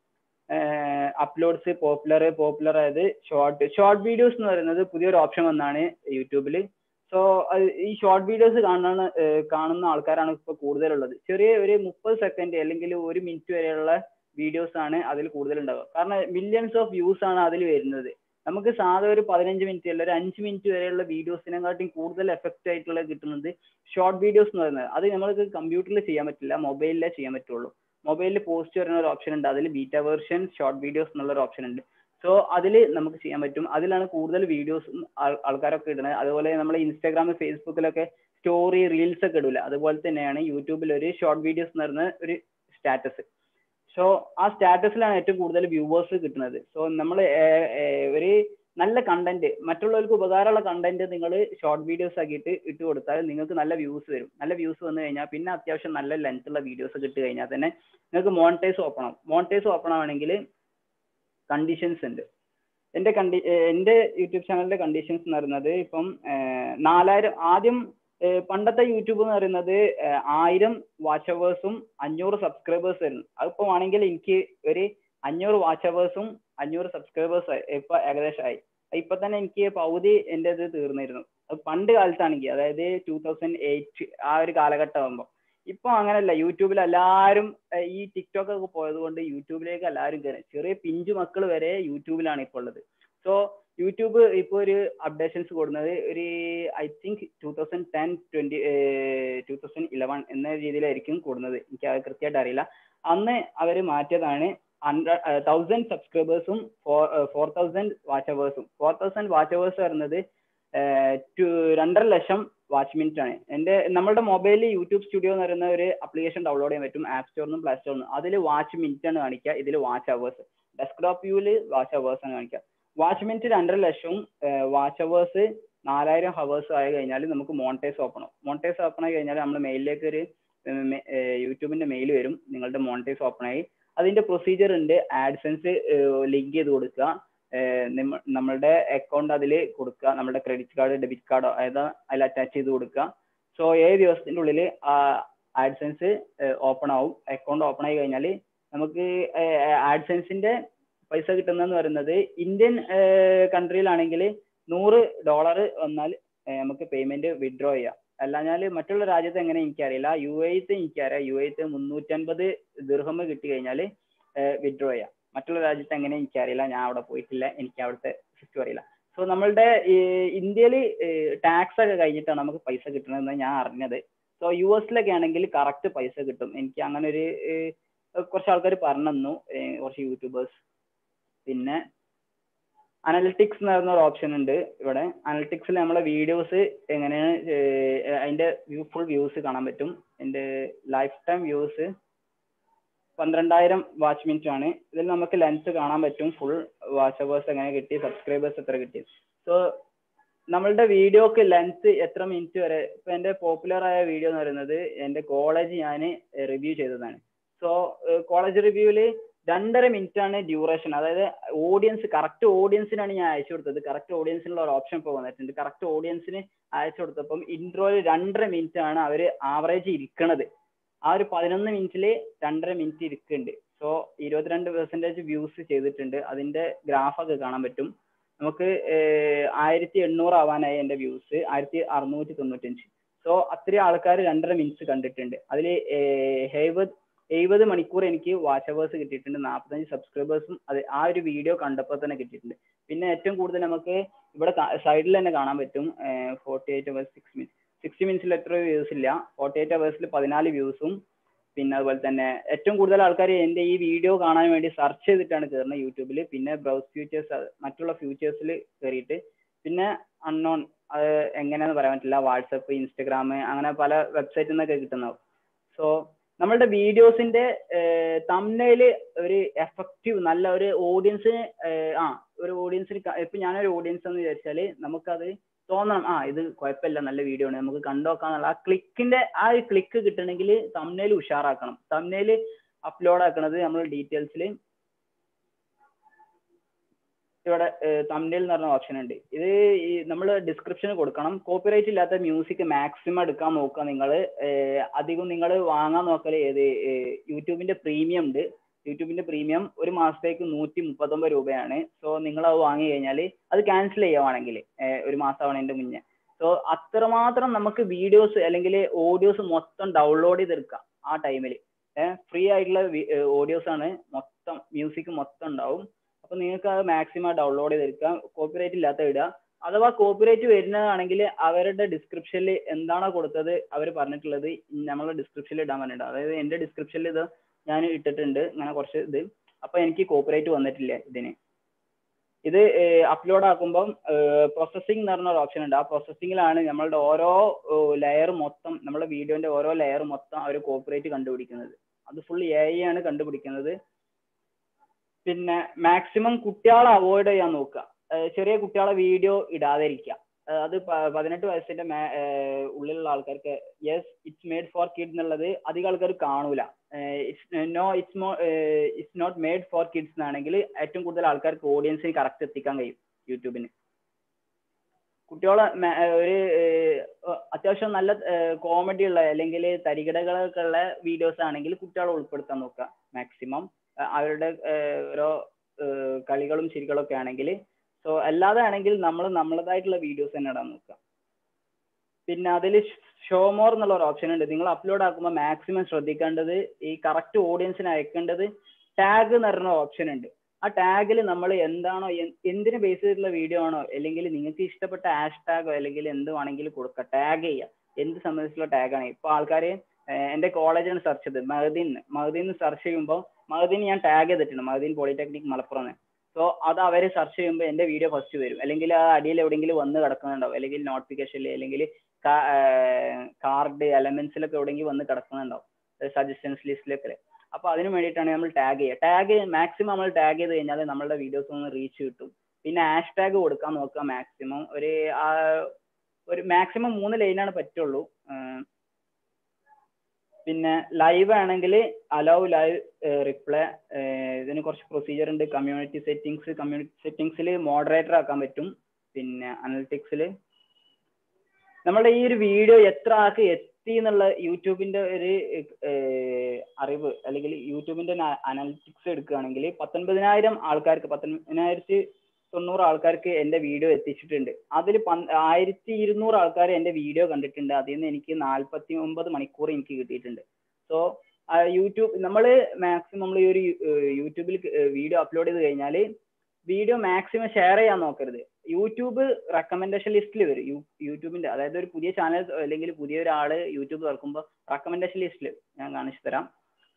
അപ്ലോഡ്സ് പോപ്പുലർ പോപ്പുലർ ആയത് ഷോർട്ട് ഷോർട്ട് വീഡിയോസ് എന്ന് പറയുന്നത് പുതിയൊരു ഓപ്ഷൻ വന്നാണ് യൂട്യൂബിൽ സോ ഈ ഷോർട്ട് വീഡിയോസ് കാണുന്ന കാണുന്ന ആൾക്കാരാണ് ഇപ്പോൾ കൂടുതലുള്ളത് ചെറിയ ഒരു മുപ്പത് സെക്കൻഡ് അല്ലെങ്കിൽ ഒരു മിനിറ്റ് വരെയുള്ള വീഡിയോസ് ആണ് അതിൽ കൂടുതൽ ഉണ്ടാവുക കാരണം മില്യൺസ് ഓഫ് വ്യൂസ് ആണ് അതിൽ വരുന്നത് നമുക്ക് സാധാ ഒരു പതിനഞ്ച് മിനിറ്റ് അല്ല ഒരു അഞ്ച് മിനിറ്റ് വരെയുള്ള വീഡിയോസിനെക്കാട്ടും കൂടുതൽ എഫക്റ്റ് ആയിട്ടുള്ള കിട്ടുന്നത് ഷോർട്ട് വീഡിയോസ് എന്ന് പറയുന്നത് അത് നമ്മൾക്ക് കമ്പ്യൂട്ടറിൽ ചെയ്യാൻ പറ്റില്ല മൊബൈലിലേ ചെയ്യാൻ പറ്റുള്ളൂ മൊബൈലിൽ പോസ്റ്റ് വരുന്ന ഒരു ഓപ്ഷൻ ഉണ്ട് അതിൽ ബീറ്റ വേർഷൻ ഷോർട്ട് വീഡിയോസ് എന്നുള്ള ഒരു ഓപ്ഷൻ ഉണ്ട് സോ അതിൽ നമുക്ക് ചെയ്യാൻ പറ്റും അതിലാണ് കൂടുതൽ വീഡിയോസും ആൾക്കാരൊക്കെ ഇടുന്നത് അതുപോലെ നമ്മൾ ഇൻസ്റ്റാഗ്രാം ഫേസ്ബുക്കിലൊക്കെ സ്റ്റോറി റീൽസ് ഒക്കെ ഇടില്ല അതുപോലെ തന്നെയാണ് യൂട്യൂബിൽ ഒരു ഷോർട്ട് വീഡിയോസ് എന്ന് പറയുന്ന ഒരു സ്റ്റാറ്റസ് സോ ആ സ്റ്റാറ്റസിലാണ് ഏറ്റവും കൂടുതൽ വ്യൂവേഴ്സ് കിട്ടുന്നത് സോ നമ്മൾ ഒരു നല്ല കണ്ടന്റ് മറ്റുള്ളവർക്ക് ഉപകാരമുള്ള കണ്ടന്റ് നിങ്ങൾ ഷോർട്ട് വീഡിയോസ് ആക്കിയിട്ട് ഇട്ട് കൊടുത്താൽ നിങ്ങൾക്ക് നല്ല വ്യൂസ് വരും നല്ല വ്യൂസ് വന്നു കഴിഞ്ഞാൽ പിന്നെ അത്യാവശ്യം നല്ല ലെങ്ത് ഉള്ള വീഡിയോസ് ഒക്കെ ഇട്ട് കഴിഞ്ഞാൽ തന്നെ നിങ്ങൾക്ക് മോണിറ്റൈസ് ഓപ്പൺ ആവും മോണിറ്റൈസ് ഓപ്പൺ ആവണമെങ്കിൽ കണ്ടീഷൻസ് ഉണ്ട് എൻ്റെ കണ്ടി എൻ്റെ യൂട്യൂബ് ചാനലിന്റെ കണ്ടീഷൻസ് എന്ന് പറയുന്നത് ഇപ്പം നാലായിരം ആദ്യം പണ്ടത്തെ യൂട്യൂബ് എന്ന് പറയുന്നത് ആയിരം വാച്ച് അവേഴ്സും അഞ്ഞൂറ് സബ്സ്ക്രൈബേഴ്സ് ആയിരുന്നു അതിപ്പോൾ ആണെങ്കിൽ എനിക്ക് ഒരു അഞ്ഞൂറ് വാച്ച് അവേഴ്സും അഞ്ഞൂറ് സബ്സ്ക്രൈബേഴ്സ് ഇപ്പൊ ഏകദേശമായി ഇപ്പൊ തന്നെ എനിക്ക് പകുതി എൻ്റെ ഇത് തീർന്നിരുന്നു അത് പണ്ട് കാലത്താണെങ്കിൽ അതായത് ടൂ തൗസൻഡ് എയ്റ്റ് ആ ഒരു കാലഘട്ടം ആകുമ്പോൾ ഇപ്പൊ അങ്ങനല്ല യൂട്യൂബിൽ എല്ലാവരും ഈ ടിക്ടോക്ക് ഒക്കെ പോയത് കൊണ്ട് യൂട്യൂബിലേക്ക് എല്ലാവരും കയറി ചെറിയ പിഞ്ചു മക്കൾ വരെ യൂട്യൂബിലാണ് ഇപ്പോൾ ഉള്ളത് സോ യൂട്യൂബ് ഇപ്പോൾ ഒരു അപ്ഡേഷൻസ് കൊടുക്കുന്നത് ഒരു I think two thousand ten twenty two thousand eleven എന്ന രീതിയിലായിരിക്കും കൂടുന്നത് എനിക്ക് അത് കൃത്യമായിട്ട് അറിയില്ല അന്ന് അവർ മാറ്റിയതാണ് ഹൺഡ്രഡ് തൗസൻഡ് സബ്സ്ക്രൈബേഴ്സും ഫോർ ഫോർ തൗസൻഡ് വാച്ച് അവേഴ്സും ഫോർ തൗസൻഡ് വാച്ച് അവേഴ്സ് വരുന്നത് രണ്ടര ലക്ഷം വാച്ച് മിനിറ്റ് ആണ് എൻ്റെ നമ്മുടെ മൊബൈലിൽ യൂട്യൂബ് സ്റ്റുഡിയോ എന്ന് പറയുന്ന ഒരു ആപ്ലിക്കേഷൻ ഡൗൺലോഡ് ചെയ്യാൻ പറ്റും ആപ്പ് സ്റ്റോറിനും പ്ലേ സ്റ്റോറിനും അതിൽ വാച്ച് മിനിറ്റ് ആണ് കാണിക്കുക ഇതിൽ വാച്ച് അവേഴ്സ് ഡെസ്ക്ടോപ്പ് വ്യൂവിൽ വാച്ച് അവേഴ്സ് ആണ് കാണിക്കുക വാച്ച് മിനിറ്റ് രണ്ടര ലക്ഷവും വാച്ച് അവേഴ്സ് നാലായിരം ഹവേഴ്സ് ആയി കഴിഞ്ഞാൽ നമുക്ക് മോണിറ്റൈസ് ഓപ്പൺ ആവും മോണിറ്റൈസ് ഓപ്പൺ ആയി കഴിഞ്ഞാൽ നമ്മൾ മെയിലിലേക്ക് ഒരു യൂട്യൂബിന്റെ മെയിൽ വരും നിങ്ങളുടെ മോണിറ്റൈസ് ഓപ്പൺ ആയി അതിന്റെ പ്രൊസീജിയർ ഉണ്ട് ആഡ്സെൻസ് ലിങ്ക് ചെയ്ത് കൊടുക്കുക നമ്മളുടെ അക്കൗണ്ട് അതിൽ കൊടുക്കുക നമ്മുടെ ക്രെഡിറ്റ് കാർഡ് ഡെബിറ്റ് കാർഡോ ഏതാ അതിൽ അറ്റാച്ച് ചെയ്ത് കൊടുക്കുക സോ ഏഴ് ദിവസത്തിൻ്റെ ഉള്ളിൽ ആഡ്സെൻസ് ഓപ്പൺ ആവും അക്കൗണ്ട് ഓപ്പൺ ആയി കഴിഞ്ഞാൽ നമുക്ക് ആഡ്സെൻസിന്റെ പൈസ കിട്ടുന്നതെന്ന് പറയുന്നത് ഇന്ത്യൻ കൺട്രിയിലാണെങ്കിൽ നൂറ് ഡോളർ വന്നാൽ നമുക്ക് പേയ്മെന്റ് വിഡ്രോ ചെയ്യാം അല്ലാഞ്ഞാൽ മറ്റുള്ള രാജ്യത്ത് എങ്ങനെ എനിക്കറിയില്ല യു എത്ത് എനിക്കറിയാം യു എത്ത് മുന്നൂറ്റൻപത് ദീർഘം കിട്ടി കഴിഞ്ഞാൽ വിഡ്രോ ചെയ്യാം മറ്റുള്ള രാജ്യത്ത് എങ്ങനെ എനിക്കറിയില്ല ഞാൻ അവിടെ പോയിട്ടില്ല എനിക്ക് അവിടുത്തെ സിസ്റ്റം അറിയില്ല സോ നമ്മളുടെ ഇന്ത്യയിൽ ടാക്സ് ഒക്കെ കഴിഞ്ഞിട്ടാണ് നമുക്ക് പൈസ കിട്ടുന്നതെന്ന് ഞാൻ അറിഞ്ഞത് സോ യു എസിലൊക്കെ ആണെങ്കിൽ കറക്റ്റ് പൈസ കിട്ടും എനിക്ക് അങ്ങനെ ഒരു കുറച്ച് ആൾക്കാർ പറഞ്ഞു തന്നു കുറച്ച് യൂട്യൂബേഴ്സ് പിന്നെ അനലിറ്റിക്സ് എന്ന് പറയുന്ന ഒരു ഓപ്ഷൻ ഉണ്ട് ഇവിടെ അനലിറ്റിക്സിൽ നമ്മളെ വീഡിയോസ് എങ്ങനെയാണ് അതിന്റെ വ്യൂ ഫുൾ വ്യൂസ് കാണാൻ പറ്റും എൻ്റെ ലൈഫ് ടൈം വ്യൂസ് പന്ത്രണ്ടായിരം വാച്ച് മിനിറ്റ് ആണ് ഇതിൽ നമുക്ക് ലെൻസ് കാണാൻ പറ്റും ഫുൾ വാച്ച് അവേഴ്സ് എങ്ങനെ കിട്ടി സബ്സ്ക്രൈബേഴ്സ് എത്ര കിട്ടി സോ നമ്മളുടെ വീഡിയോക്ക് ലെൻസ് എത്ര മിനിറ്റ് വരെ ഇപ്പൊ എൻ്റെ പോപ്പുലർ ആയ വീഡിയോ എന്ന് പറയുന്നത് എൻ്റെ കോളേജ് ഞാൻ റിവ്യൂ ചെയ്തതാണ് സോ കോളേജ് റിവ്യൂവിൽ രണ്ടര മിനിറ്റ് ആണ് ഡ്യൂറേഷൻ അതായത് ഓഡിയൻസ് കറക്റ്റ് ഓഡിയൻസിനാണ് ഞാൻ അയച്ചു കൊടുത്തത് കറക്റ്റ് ഓഡിയൻസിനുള്ള ഒരു ഓപ്ഷൻ ഇപ്പോൾ വന്നിട്ടുണ്ട് കറക്റ്റ് ഓഡിയൻസിന് അയച്ചു കൊടുത്തപ്പം ഇൻട്രോയിൽ രണ്ടര മിനിറ്റ് ആണ് അവർ ആവറേജ് ഇരിക്കണത് ആ ഒരു പതിനൊന്ന് മിനിറ്റിൽ രണ്ടര മിനിറ്റ് ഇരിക്കുന്നുണ്ട് സോ ഇരുപത്തിരണ്ട് പെർസെൻറ്റേജ് വ്യൂസ് ചെയ്തിട്ടുണ്ട് അതിന്റെ ഗ്രാഫൊക്കെ കാണാൻ പറ്റും നമുക്ക് ആയിരത്തി എണ്ണൂറ് ആവാനായി എൻ്റെ വ്യൂസ് ആയിരത്തി അറുന്നൂറ്റി തൊണ്ണൂറ്റഞ്ച് സോ അത്രയും ആൾക്കാർ രണ്ടര മിനിറ്റ്സ് കണ്ടിട്ടുണ്ട് അതിൽ എഴുപത് എഴുപത് മണിക്കൂർ എനിക്ക് വാച്ച് അവേഴ്സ് കിട്ടിയിട്ടുണ്ട് നാൽപ്പത്തഞ്ച് സബ്സ്ക്രൈബേഴ്സും അത് ആ ഒരു വീഡിയോ കണ്ടപ്പോൾ തന്നെ കിട്ടിയിട്ടുണ്ട് പിന്നെ ഏറ്റവും കൂടുതൽ നമുക്ക് ഇവിടെ സൈഡിൽ തന്നെ കാണാൻ പറ്റും forty eight hours six minutes sixty മിനിറ്റ്സിൽ എത്ര വ്യൂസ് ഇല്ല ഫോർട്ടി എയ്റ്റ് അവേഴ്സിൽ പതിനാല് വ്യൂസും പിന്നെ അതുപോലെ തന്നെ ഏറ്റവും കൂടുതൽ ആൾക്കാർ എൻ്റെ ഈ വീഡിയോ കാണാൻ വേണ്ടി സെർച്ച് ചെയ്തിട്ടാണ് കയറുന്നത് യൂട്യൂബിൽ പിന്നെ ബ്രൗസ് ഫ്യൂച്ചേഴ്സ് മറ്റുള്ള ഫ്യൂച്ചേഴ്സിൽ കയറിയിട്ട് പിന്നെ അൺനോൺ അത് എങ്ങനെയാണെന്ന് പറയാൻ പറ്റില്ല വാട്സപ്പ് ഇൻസ്റ്റഗ്രാം അങ്ങനെ പല വെബ്സൈറ്റിൽ നിന്നൊക്കെ കിട്ടുന്നതാവും സോ നമ്മളുടെ വീഡിയോസിന്റെ തമ്മില് ഒരു എഫക്റ്റീവ് നല്ല ഒരു ഓഡിയൻസിന് ആ ഒരു ഓഡിയൻസിന് ഇപ്പൊ ഞാനൊരു ഓഡിയൻസ് എന്ന് വിചാരിച്ചാൽ നമുക്കത് തോന്നണം ആ ഇത് കുഴപ്പമില്ല നല്ല വീഡിയോ ആണ് നമുക്ക് കണ്ടുനോക്കാന്നുള്ള ആ ക്ലിക്കിന്റെ ആ ഒരു ക്ലിക്ക് കിട്ടണമെങ്കിൽ തമ്മിൽ ഉഷാറാക്കണം തമ്മിൽ അപ്ലോഡ് ആക്കണത് നമ്മൾ ഡീറ്റെയിൽസിൽ ഇവിടെ തമിഴിൽ എന്ന് പറഞ്ഞ ഓപ്ഷൻ ഉണ്ട് ഇത് ഈ നമ്മൾ ഡിസ്ക്രിപ്ഷന് കൊടുക്കണം കോപ്പിറൈറ്റ് ഇല്ലാത്ത മ്യൂസിക് മാക്സിമം എടുക്കാൻ നോക്കുക നിങ്ങൾ അധികം നിങ്ങൾ വാങ്ങാൻ നോക്കല് ഏത് യൂട്യൂബിന്റെ പ്രീമിയം ഉണ്ട് യൂട്യൂബിന്റെ പ്രീമിയം ഒരു മാസത്തേക്ക് നൂറ്റി മുപ്പത്തൊമ്പത് രൂപയാണ് സോ നിങ്ങൾ അത് വാങ്ങി കഴിഞ്ഞാൽ അത് ക്യാൻസൽ ചെയ്യുവാണെങ്കിൽ ഒരു മാസം ആവണതിന്റെ മുന്നേ സോ അത്രമാത്രം നമുക്ക് വീഡിയോസ് അല്ലെങ്കിൽ ഓഡിയോസ് മൊത്തം ഡൗൺലോഡ് ചെയ്തെടുക്കാം ആ ടൈമിൽ ഫ്രീ ആയിട്ടുള്ള ഓഡിയോസ് ആണ് മൊത്തം മ്യൂസിക് മൊത്തം ഉണ്ടാവും അപ്പൊ നിങ്ങൾക്ക് അത് മാക്സിമം ഡൗൺലോഡ് ചെയ്തെടുക്കാം കോപ്പിറൈറ്റ് ഇല്ലാത്ത ഇടുക അഥവാ കോപ്പിറൈറ്റ് വരുന്നതാണെങ്കിൽ അവരുടെ ഡിസ്ക്രിപ്ഷനിൽ എന്താണോ കൊടുത്തത് അവർ പറഞ്ഞിട്ടുള്ളത് നമ്മളെ ഡിസ്ക്രിപ്ഷനിൽ ഇടാൻ പറഞ്ഞിട്ടുണ്ട് അതായത് എന്റെ ഡിസ്ക്രിപ്ഷനിൽ ഇത് ഞാൻ ഇട്ടിട്ടുണ്ട് ഇങ്ങനെ കുറച്ച് ഇത് അപ്പൊ എനിക്ക് കോപ്പിറൈറ്റ് വന്നിട്ടില്ല ഇതിന് ഇത് അപ്ലോഡ് ആക്കുമ്പം പ്രോസസ്സിംഗ് എന്ന് പറഞ്ഞ ഒരു ഓപ്ഷൻ ഉണ്ട് ആ പ്രോസസ്സിങ്ങിലാണ് നമ്മളുടെ ഓരോ ലെയർ മൊത്തം നമ്മുടെ വീഡിയോന്റെ ഓരോ ലെയർ മൊത്തം അവർ കോപ്പിറൈറ്റ് കണ്ടുപിടിക്കുന്നത് അത് ഫുൾ എ ആണ് കണ്ടുപിടിക്കുന്നത് പിന്നെ മാക്സിമം കുട്ടികളെ അവോയ്ഡ് ചെയ്യാൻ നോക്കുക ചെറിയ കുട്ടികളെ വീഡിയോ ഇടാതിരിക്കുക അത് പതിനെട്ട് വയസ്സിന്റെ ഉള്ളിലുള്ള ആൾക്കാർക്ക് yes it's made for kid എന്നുള്ളത് അധികം ആൾക്കാർ കാണൂല no it's mo it's not made for kids എന്നാണെങ്കിൽ ഏറ്റവും കൂടുതൽ ആൾക്കാർക്ക് ഓഡിയൻസിന് കറക്റ്റ് എത്തിക്കാൻ കഴിയും യൂട്യൂബിന് കുട്ടികളെ ഒരു അത്യാവശ്യം നല്ല കോമഡി ഉള്ള അല്ലെങ്കിൽ തരികിടകളൊക്കെ ഉള്ള വീഡിയോസ് ആണെങ്കിൽ കുട്ടികളെ ഉൾപ്പെടുത്താൻ നോക്കുക മാക്സിമം അവരുടെ ഓരോ കളികളും ചിരികളൊക്കെ ആണെങ്കിൽ സോ അല്ലാതെ ആണെങ്കിൽ നമ്മൾ നമ്മളതായിട്ടുള്ള വീഡിയോസ് തന്നെ ഇടാൻ നോക്കുക പിന്നെ അതിൽ ഷോമോർ എന്നുള്ള ഒരു ഓപ്ഷൻ ഉണ്ട് നിങ്ങൾ അപ്ലോഡ് ആക്കുമ്പോൾ മാക്സിമം ശ്രദ്ധിക്കേണ്ടത് ഈ കറക്റ്റ് ഓഡിയൻസിന് അയക്കേണ്ടത് ടാഗ് എന്ന് പറഞ്ഞ ഓപ്ഷൻ ഉണ്ട് ആ ടാഗിൽ നമ്മൾ എന്താണോ എന്തിന് ബേസ് ചെയ്തിട്ടുള്ള വീഡിയോ ആണോ അല്ലെങ്കിൽ നിങ്ങൾക്ക് ഇഷ്ടപ്പെട്ട ഹാഷ് ടാഗോ അല്ലെങ്കിൽ എന്ത് വേണമെങ്കിലും കൊടുക്കുക ടാഗ് ചെയ്യുക എന്ത് സംബന്ധിച്ചുള്ള ടാഗാണ് ഇപ്പോൾ ആൾക്കാർ എൻ്റെ കോളേജിന് സെർച്ച് ചെയ്തത് മഹദീൻ മഹദീൻ സെർച്ച് ചെയ്യുമ്പോൾ മഹദീൻ ഞാൻ ടാഗ് ചെയ്തിട്ടുണ്ട് മഹദീൻ പോളിടെക്നിക് മലപ്പുറം സോ അത് അവർ സെർച്ച് ചെയ്യുമ്പോൾ എൻ്റെ വീഡിയോ ഫസ്റ്റ് വരും അല്ലെങ്കിൽ ആ അടിയിൽ എവിടെയെങ്കിലും വന്ന് കിടക്കുന്നുണ്ടാവും അല്ലെങ്കിൽ നോട്ടിഫിക്കേഷനിൽ അല്ലെങ്കിൽ കാർഡ് എലമെന്റ്സിലൊക്കെ എവിടെയെങ്കിലും വന്ന് കിടക്കുന്നുണ്ടാവും സജഷൻസ് ലിസ്റ്റിലൊക്കെ അപ്പോൾ അതിന് വേണ്ടിയിട്ടാണ് നമ്മൾ ടാഗ് ചെയ്യുക ടാഗ് മാക്സിമം നമ്മൾ ടാഗ് ചെയ്ത് കഴിഞ്ഞാൽ നമ്മളുടെ വീഡിയോസ് ഒന്ന് റീച്ച് കിട്ടും പിന്നെ ഹാഷ് ടാഗ് കൊടുക്കാൻ നോക്കുക മാക്സിമം ഒരു ഒരു മാക്സിമം മൂന്ന് ലൈനാണ് പറ്റുള്ളൂ പിന്നെ ലൈവ് ആണെങ്കിൽ അലൗ ലൈവ് റിപ്ലൈ ഇതിന് കുറച്ച് പ്രൊസീജിയർ ഉണ്ട് കമ്മ്യൂണിറ്റി സെറ്റിംഗ്സ് കമ്മ്യൂണിറ്റി സെറ്റിംഗ്സിൽ മോഡറേറ്റർ ആക്കാൻ പറ്റും പിന്നെ അനലിറ്റിക്സിൽ നമ്മുടെ ഈ ഒരു വീഡിയോ എത്ര ആൾക്ക് എത്തി എന്നുള്ള യൂട്യൂബിന്റെ ഒരു അറിവ് അല്ലെങ്കിൽ യൂട്യൂബിന്റെ അനലിറ്റിക്സ് എടുക്കുകയാണെങ്കിൽ പത്തൊൻപതിനായിരം ആൾക്കാർക്ക് പത്തൊൻപതിനായിരത്തി തൊണ്ണൂറ് ആൾക്കാർക്ക് എൻ്റെ വീഡിയോ എത്തിച്ചിട്ടുണ്ട് അതിൽ ആയിരത്തി ഇരുന്നൂറ് ആൾക്കാർ എൻ്റെ വീഡിയോ കണ്ടിട്ടുണ്ട് അതിൽ നിന്ന് എനിക്ക് നാൽപ്പത്തി ഒമ്പത് മണിക്കൂർ എനിക്ക് കിട്ടിയിട്ടുണ്ട് സോ യൂട്യൂബ് നമ്മൾ മാക്സിമം നമ്മൾ ഈ ഒരു യൂട്യൂബിൽ വീഡിയോ അപ്ലോഡ് ചെയ്ത് കഴിഞ്ഞാൽ വീഡിയോ മാക്സിമം ഷെയർ ചെയ്യാൻ നോക്കരുത് യൂട്യൂബ് റെക്കമെൻഡേഷൻ ലിസ്റ്റിൽ വരും യൂട്യൂബിന്റെ അതായത് ഒരു പുതിയ ചാനൽ അല്ലെങ്കിൽ പുതിയ ഒരാൾ യൂട്യൂബ് തുറക്കുമ്പോൾ റെക്കമെൻഡേഷൻ ലിസ്റ്റിൽ ഞാൻ കാണിച്ചു തരാം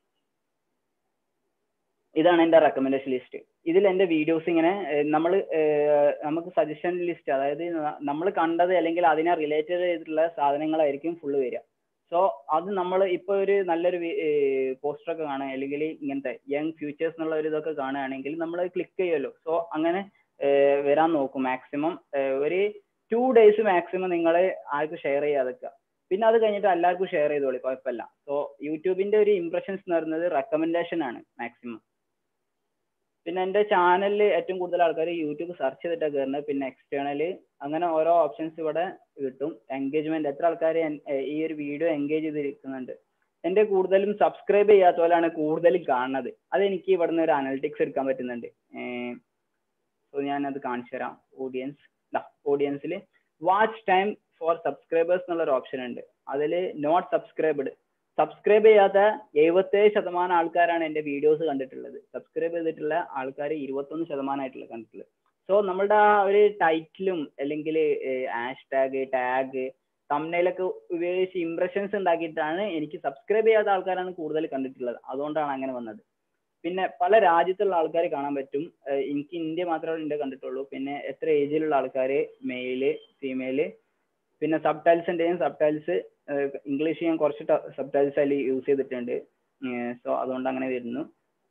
ഇതാണ് എൻ്റെ റെക്കമെൻഡേഷൻ ലിസ്റ്റ് ഇതിൽ എൻ്റെ വീഡിയോസ് ഇങ്ങനെ നമ്മൾ നമുക്ക് സജഷൻ ലിസ്റ്റ് അതായത് നമ്മൾ കണ്ടത് അല്ലെങ്കിൽ അതിനെ റിലേറ്റഡ് ചെയ്തിട്ടുള്ള സാധനങ്ങളായിരിക്കും ഫുള്ള് വരിക സോ അത് നമ്മൾ ഇപ്പോൾ ഒരു നല്ലൊരു പോസ്റ്റർ ഒക്കെ കാണുക അല്ലെങ്കിൽ ഇങ്ങനത്തെ യങ് ഫ്യൂച്ചേഴ്സ് എന്നുള്ള ഒരു ഇതൊക്കെ കാണുകയാണെങ്കിൽ നമ്മൾ ക്ലിക്ക് ചെയ്യുമല്ലോ സോ അങ്ങനെ വരാൻ നോക്കും മാക്സിമം ഒരു ടു ഡേയ്സ് മാക്സിമം നിങ്ങൾ ആർക്കും ഷെയർ ചെയ്യാതൊക്കെ പിന്നെ അത് കഴിഞ്ഞിട്ട് എല്ലാവർക്കും ഷെയർ ചെയ്തോളി കുഴപ്പമില്ല സോ യൂട്യൂബിന്റെ ഒരു ഇംപ്രഷൻസ് എന്ന് പറയുന്നത് റെക്കമെൻഡേഷൻ ആണ് മാക്സിമം പിന്നെ എൻ്റെ ചാനലിൽ ഏറ്റവും കൂടുതൽ ആൾക്കാർ യൂട്യൂബ് സെർച്ച് ചെയ്തിട്ടാണ് കയറുന്നത് പിന്നെ എക്സ്റ്റേണൽ അങ്ങനെ ഓരോ ഓപ്ഷൻസ് ഇവിടെ കിട്ടും എൻഗേജ്മെന്റ് എത്ര ആൾക്കാർ ഈ ഒരു വീഡിയോ എൻഗേജ് ചെയ്തിരിക്കുന്നുണ്ട് എൻ്റെ കൂടുതലും സബ്സ്ക്രൈബ് ചെയ്യാത്ത പോലെയാണ് കൂടുതലും കാണുന്നത് അതെനിക്ക് ഇവിടെ നിന്ന് ഒരു അനലിറ്റിക്സ് എടുക്കാൻ പറ്റുന്നുണ്ട് സോ ഞാനത് കാണിച്ചു തരാം ഓഡിയൻസ് ഓഡിയൻസിൽ വാച്ച് ടൈം ഫോർ സബ്സ്ക്രൈബേഴ്സ് എന്നുള്ളൊരു ഓപ്ഷൻ ഉണ്ട് അതിൽ നോട്ട് സബ്സ്ക്രൈബ്ഡ് സബ്സ്ക്രൈബ് ചെയ്യാത്ത എഴുപത്തേഴ് ശതമാനം ആൾക്കാരാണ് എൻ്റെ വീഡിയോസ് കണ്ടിട്ടുള്ളത് സബ്സ്ക്രൈബ് ചെയ്തിട്ടുള്ള ആൾക്കാർ ഇരുപത്തൊന്ന് ശതമാനമായിട്ടുള്ള കണ്ടിട്ടുള്ളത് സോ നമ്മളുടെ ആ ഒരു ടൈറ്റിലും അല്ലെങ്കിൽ ഹാഷ് ടാഗ് ടാഗ് തമ്മിലൊക്കെ ഉപയോഗിച്ച് ഇംപ്രഷൻസ് ഉണ്ടാക്കിയിട്ടാണ് എനിക്ക് സബ്സ്ക്രൈബ് ചെയ്യാത്ത ആൾക്കാരാണ് കൂടുതൽ കണ്ടിട്ടുള്ളത് അതുകൊണ്ടാണ് അങ്ങനെ വന്നത് പിന്നെ പല രാജ്യത്തുള്ള ആൾക്കാർ കാണാൻ പറ്റും എനിക്ക് ഇന്ത്യ മാത്രമേ ഇന്ത്യ കണ്ടിട്ടുള്ളൂ പിന്നെ എത്ര ഏജിലുള്ള ആൾക്കാർ മെയില് ഫീമെയില് പിന്നെ സബ് ടൈൽസിൻ്റെയും സബ് ടൈൽസ് ഇംഗ്ലീഷ് ഞാൻ കുറച്ച് സബ് ടൈൽസ് അതിൽ യൂസ് ചെയ്തിട്ടുണ്ട് സോ അതുകൊണ്ട് അങ്ങനെ വരുന്നു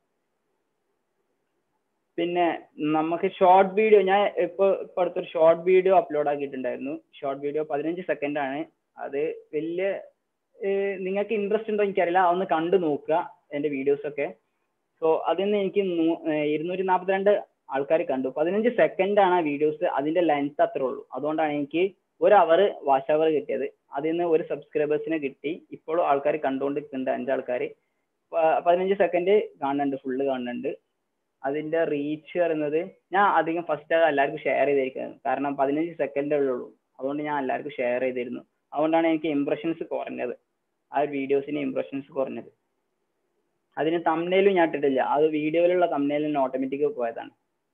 പിന്നെ നമുക്ക് ഷോർട്ട് വീഡിയോ ഞാൻ ഇപ്പോൾ ഇപ്പോൾ അടുത്തൊരു ഷോർട്ട് വീഡിയോ അപ്ലോഡ് ആക്കിയിട്ടുണ്ടായിരുന്നു ഷോർട്ട് വീഡിയോ പതിനഞ്ച് സെക്കൻഡ് ആണ് അത് വലിയ നിങ്ങൾക്ക് ഇൻട്രസ്റ്റ് ഉണ്ടോ എനിക്കറിയില്ല അതൊന്ന് കണ്ടു നോക്കുക എൻ്റെ വീഡിയോസൊക്കെ സോ അതിൽ നിന്ന് എനിക്ക് ഇരുന്നൂറ്റി നാൽപ്പത്തിരണ്ട് ആൾക്കാർ കണ്ടു പതിനഞ്ച് സെക്കൻഡ് ആണ് ആ വീഡിയോസ് അതിന്റെ ലെങ്ത് അത്രേ ഉള്ളൂ അതുകൊണ്ടാണ് എനിക്ക് ഒരു അവർ വാച്ച് അവർ കിട്ടിയത് അതിൽ നിന്ന് ഒരു സബ്സ്ക്രൈബേഴ്സിന് കിട്ടി ഇപ്പോഴും ആൾക്കാർ കണ്ടുകൊണ്ടിരിക്കുന്നുണ്ട് അഞ്ചാൾക്കാർ പതിനഞ്ച് സെക്കൻഡ് കാണുന്നുണ്ട് ഫുള്ള് കാണുന്നുണ്ട് അതിന്റെ റീച്ച് പറയുന്നത് ഞാൻ അധികം ഫസ്റ്റ് അത് എല്ലാവർക്കും ഷെയർ ചെയ്തിരിക്കുന്നത് കാരണം പതിനഞ്ച് സെക്കൻഡേ ഉള്ളൂ അതുകൊണ്ട് ഞാൻ എല്ലാവർക്കും ഷെയർ ചെയ്തിരുന്നു അതുകൊണ്ടാണ് എനിക്ക് ഇംപ്രഷൻസ് കുറഞ്ഞത് ആ വീഡിയോസിന് ഇംപ്രഷൻസ് കുറഞ്ഞത് അതിന് തമ്നയിലും ഞാൻ ഇട്ടിട്ടില്ല അത് വീഡിയോയിലുള്ള തമ്നയിലും ഓട്ടോമാറ്റിക് പോയതാണ്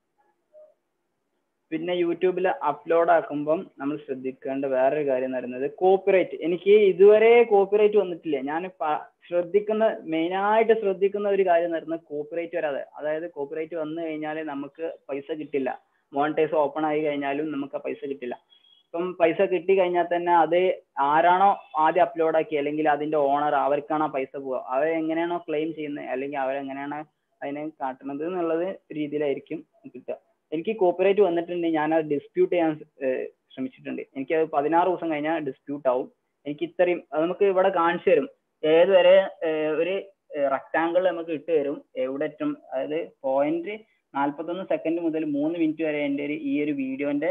പിന്നെ യൂട്യൂബിൽ അപ്ലോഡ് ആക്കുമ്പം നമ്മൾ ശ്രദ്ധിക്കേണ്ട വേറൊരു കാര്യം എന്ന് പറയുന്നത് കോപ്പിറൈറ്റ് എനിക്ക് ഇതുവരെ കോപ്പിറൈറ്റ് വന്നിട്ടില്ല ഞാൻ ശ്രദ്ധിക്കുന്ന മെയിനായിട്ട് ശ്രദ്ധിക്കുന്ന ഒരു കാര്യം എന്ന് പറയുന്നത് കോപ്പിറൈറ്റ് വരാതെ അതായത് കോപ്പിറൈറ്റ് വന്നു കഴിഞ്ഞാൽ നമുക്ക് പൈസ കിട്ടില്ല മോണിറ്റൈസ് ഓപ്പൺ ആയി കഴിഞ്ഞാലും നമുക്ക് പൈസ കിട്ടില്ല ഇപ്പം പൈസ കിട്ടി കഴിഞ്ഞാൽ തന്നെ അത് ആരാണോ ആദ്യം അപ്ലോഡ് ആക്കി അല്ലെങ്കിൽ അതിന്റെ ഓണർ അവർക്കാണോ പൈസ പോവുക അവർ എങ്ങനെയാണോ ക്ലെയിം ചെയ്യുന്നത് അല്ലെങ്കിൽ അവരെങ്ങനെയാണ് അതിനെ കാട്ടുന്നത് എന്നുള്ളത് രീതിയിലായിരിക്കും കിട്ടുക എനിക്ക് കോപ്പിറൈറ്റ് വന്നിട്ടുണ്ട് ഞാൻ അത് ഡിസ്പ്യൂട്ട് ചെയ്യാൻ ശ്രമിച്ചിട്ടുണ്ട് എനിക്ക് അത് പതിനാറ് ദിവസം കഴിഞ്ഞാൽ ഡിസ്പ്യൂട്ട് ആവും എനിക്ക് ഇത്രയും അത് നമുക്ക് ഇവിടെ കാണിച്ചു തരും ഏതുവരെ ഒരു റെക്ടാങ്കിൾ നമുക്ക് ഇട്ട് തരും എവിടെ ഏറ്റവും അതായത് പോയിന്റ് നാൽപ്പത്തൊന്ന് സെക്കൻഡ് മുതൽ മൂന്ന് മിനിറ്റ് വരെ എൻ്റെ ഒരു ഈ ഒരു വീഡിയോന്റെ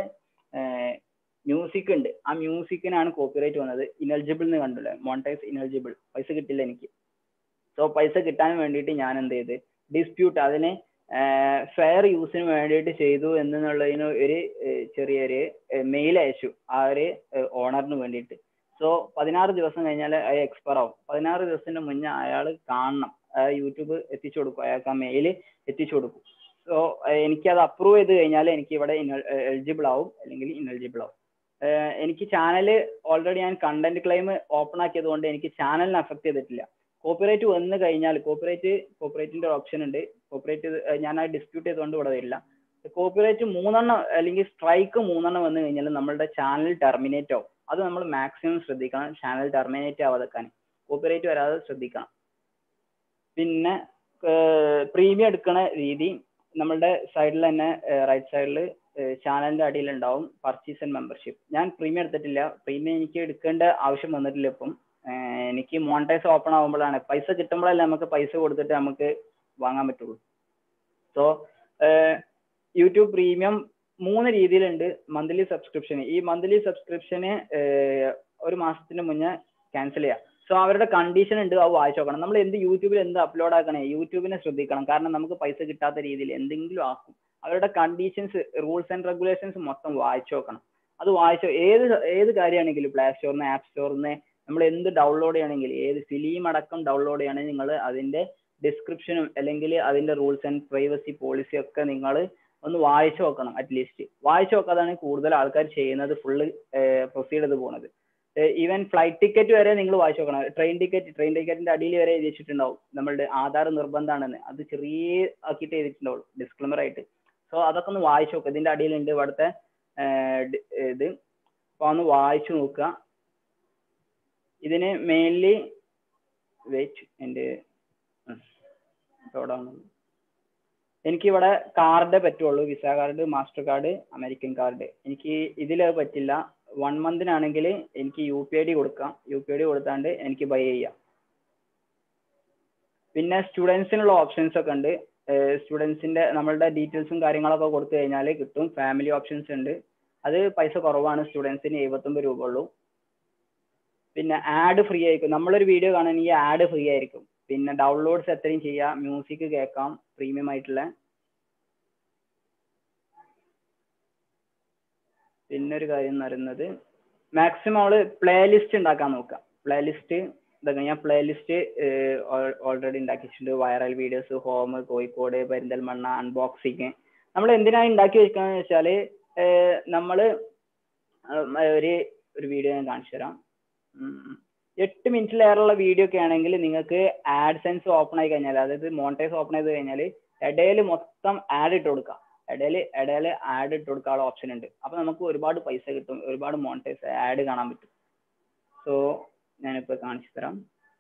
മ്യൂസിക് ഉണ്ട് ആ മ്യൂസിക്കിനാണ് കോപ്പിറൈറ്റ് വന്നത് ഇനലിജിബിൾ എന്ന് കണ്ടില്ലേ മോണിറ്റൈസ് ഇനലിജിബിൾ പൈസ കിട്ടില്ല എനിക്ക് സോ പൈസ കിട്ടാൻ വേണ്ടിയിട്ട് ഞാൻ എന്ത് ചെയ്ത് ഡിസ്പ്യൂട്ട് അതിനെ ഫെയർ യൂസിന് വേണ്ടിയിട്ട് ചെയ്തു എന്നുള്ളതിന് ഒരു ചെറിയൊരു മെയിൽ അയച്ചു ആ ഒരു ഓണറിന് വേണ്ടിയിട്ട് സോ പതിനാറ് ദിവസം കഴിഞ്ഞാൽ അത് എക്സ്പയർ ആവും പതിനാറ് ദിവസത്തിന് മുന്നേ അയാൾ കാണണം യൂട്യൂബ് എത്തിച്ചു കൊടുക്കും അയാൾക്ക് ആ മെയിൽ എത്തിച്ചു കൊടുക്കും സോ എനിക്കത് അപ്രൂവ് ചെയ്ത് കഴിഞ്ഞാൽ എനിക്ക് ഇവിടെ എലിജിബിൾ ആവും അല്ലെങ്കിൽ ഇൻഎലിജിബിൾ ആവും എനിക്ക് ചാനൽ ഓൾറെഡി ഞാൻ കണ്ടന്റ് ക്ലെയിം ഓപ്പൺ ആക്കിയത് കൊണ്ട് എനിക്ക് ചാനലിനെ അഫക്ട് ചെയ്തിട്ടില്ല കോപ്പിറൈറ്റ് വന്നു കഴിഞ്ഞാൽ കോപ്പിറൈറ്റ് കോപ്പിറൈറ്റിന്റെ ഓപ്ഷൻ ഉണ്ട് കോപ്പിറൈറ്റ് ഞാൻ ആ ഡിസ്പ്യൂട്ട് ചെയ്തുകൊണ്ട് ഇവിടെ വരില്ല കോപ്പിറൈറ്റ് മൂന്നെണ്ണം അല്ലെങ്കിൽ സ്ട്രൈക്ക് മൂന്നെണ്ണം വന്നു കഴിഞ്ഞാൽ നമ്മളുടെ ചാനൽ ടെർമിനേറ്റ് ആവും അത് നമ്മൾ മാക്സിമം ശ്രദ്ധിക്കണം ചാനൽ ടെർമിനേറ്റ് ആവാതെക്കാൻ കോപ്പിറൈറ്റ് വരാതെ ശ്രദ്ധിക്കണം പിന്നെ പ്രീമിയം എടുക്കുന്ന രീതി നമ്മളുടെ സൈഡിൽ തന്നെ റൈറ്റ് സൈഡിൽ ചാനലിന്റെ അടിയിൽ ഉണ്ടാവും പർച്ചേസ് ആൻഡ് മെമ്പർഷിപ്പ് ഞാൻ പ്രീമിയം എടുത്തിട്ടില്ല പ്രീമിയം എനിക്ക് എടുക്കേണ്ട ആവശ്യം വന്നിട്ടില്ല ഇപ്പം എനിക്ക് മോണിറ്റൈസ് ഓപ്പൺ ആകുമ്പോഴാണ് പൈസ കിട്ടുമ്പോഴല്ലേ നമുക്ക് പൈസ കൊടുത്തിട്ട് നമുക്ക് വാങ്ങാൻ പറ്റുള്ളൂ സോ യൂട്യൂബ് പ്രീമിയം മൂന്ന് രീതിയിലുണ്ട് മന്ത്ലി സബ്സ്ക്രിപ്ഷൻ ഈ മന്ത്ലി സബ്സ്ക്രിപ്ഷന് ഒരു മാസത്തിന് മുന്നേ ക്യാൻസൽ ചെയ്യാം സോ അവരുടെ കണ്ടീഷൻ ഉണ്ട് അത് വായിച്ചു നോക്കണം നമ്മൾ എന്ത് യൂട്യൂബിൽ എന്ത് അപ്ലോഡ് ആക്കണേ യൂട്യൂബിനെ ശ്രദ്ധിക്കണം കാരണം നമുക്ക് പൈസ കിട്ടാത്ത രീതിയിൽ എന്തെങ്കിലും ആക്കും അവരുടെ കണ്ടീഷൻസ് റൂൾസ് ആൻഡ് റെഗുലേഷൻസ് മൊത്തം വായിച്ചു നോക്കണം അത് വായിച്ചോ ഏത് ഏത് കാര്യമാണെങ്കിലും പ്ലേ സ്റ്റോറിൽ നിന്ന് ആപ്പ് സ്റ്റോറിൽ നിന്ന് നമ്മൾ എന്ത് ഡൗൺലോഡ് ചെയ്യണമെങ്കിൽ ഏത് ഫിലിം അടക്കം ഡൗൺലോഡ് ചെയ്യണമെങ്കിൽ നിങ്ങൾ അതിന്റെ ഡിസ്ക്രിപ്ഷനും അല്ലെങ്കിൽ അതിന്റെ റൂൾസ് ആൻഡ് പ്രൈവസി പോളിസി ഒക്കെ നിങ്ങൾ ഒന്ന് വായിച്ചു നോക്കണം അറ്റ്ലീസ്റ്റ് വായിച്ചു നോക്കാതാണ് കൂടുതൽ ആൾക്കാർ ചെയ്യുന്നത് ഫുള്ള് പ്രൊസീഡ് ചെയ്ത് പോകുന്നത് ഈവൻ ഫ്ലൈറ്റ് ടിക്കറ്റ് വരെ നിങ്ങൾ വായിച്ചു നോക്കണം ട്രെയിൻ ടിക്കറ്റ് ട്രെയിൻ ടിക്കറ്റിന്റെ അടിയിൽ വരെ എഴുതി വെച്ചിട്ടുണ്ടാവും നമ്മളുടെ ആധാർ നിർബന്ധമാണെന്ന് അത് ചെറിയ ആക്കിയിട്ട് എഴുതിയിട്ടുണ്ടാവും ഡിസ്ക്ലമർ ആയിട്ട് സോ അതൊക്കെ ഒന്ന് വായിച്ചു നോക്കുക ഇതിന്റെ അടിയിലുണ്ട് ഇവിടുത്തെ ഇത് അപ്പൊ ഒന്ന് വായിച്ചു നോക്കുക ഇതിന് മെയിൻലി വെയിറ്റ് എൻ്റെ എവിടെ എനിക്കിവിടെ കാർഡ് പറ്റുള്ളൂ Visa card master card American card എനിക്ക് ഇതിൽ പറ്റില്ല വൺ മന്തിനാണെങ്കിൽ എനിക്ക് യു പി ഐ ഡി കൊടുക്കാം യു പി ഐ ഡി കൊടുത്താണ്ട് എനിക്ക് ബൈ ചെയ്യാം പിന്നെ സ്റ്റുഡൻസിനുള്ള ഓപ്ഷൻസ് ഒക്കെ ഉണ്ട് സ്റ്റുഡൻസിന്റെ നമ്മളുടെ ഡീറ്റെയിൽസും കാര്യങ്ങളൊക്കെ കൊടുത്തു കഴിഞ്ഞാൽ കിട്ടും ഫാമിലി ഓപ്ഷൻസ് ഉണ്ട് അത് പൈസ കുറവാണ് സ്റ്റുഡൻസിന് എഴുപത്തൊമ്പത് രൂപ ഉള്ളൂ പിന്നെ ആഡ് ഫ്രീ ആയിരിക്കും നമ്മളൊരു വീഡിയോ കാണണമെങ്കിൽ ആഡ് ഫ്രീ ആയിരിക്കും പിന്നെ ഡൗൺലോഡ്സ് എത്രയും ചെയ്യാം മ്യൂസിക് കേൾക്കാം പ്രീമിയം ആയിട്ടുള്ള പിന്നെ ഒരു കാര്യം എന്ന് പറയുന്നത് മാക്സിമം അവള് പ്ലേലിസ്റ്റ് ഉണ്ടാക്കാൻ നോക്കുക പ്ലേലിസ്റ്റ് ഇതൊക്കെ ഞാൻ പ്ലേലിസ്റ്റ് ഓൾറെഡി ഉണ്ടാക്കിയിട്ടുണ്ട് viral videos home Kozhikode Perinthalmanna unboxing നമ്മൾ എന്തിനാണ് ഉണ്ടാക്കി വെക്കാന്ന് വെച്ചാൽ നമ്മൾ ഒരു ഒരു വീഡിയോ ഞാൻ കാണിച്ചു തരാം എട്ട് മിനിറ്റിലേറെയുള്ള വീഡിയോ ഒക്കെ ആണെങ്കിൽ നിങ്ങൾക്ക് ആഡ്സെൻസ് ഓപ്പൺ ആയി കഴിഞ്ഞാൽ അതായത് മോണിറ്റൈസ് ഓപ്പൺ ചെയ്ത് കഴിഞ്ഞാൽ ഇടയിൽ മൊത്തം ആഡ് ഇട്ട് കൊടുക്കാം ഇടയിൽ ഇടയിൽ ആഡ് ഇട്ട് കൊടുക്കാനുള്ള ഓപ്ഷൻ ഉണ്ട് അപ്പൊ നമുക്ക് ഒരുപാട് പൈസ കിട്ടും ഒരുപാട് മോണിറ്റൈസ് ആഡ് കാണാൻ പറ്റും സോ ഞാനിപ്പോ കാണിച്ചു തരാം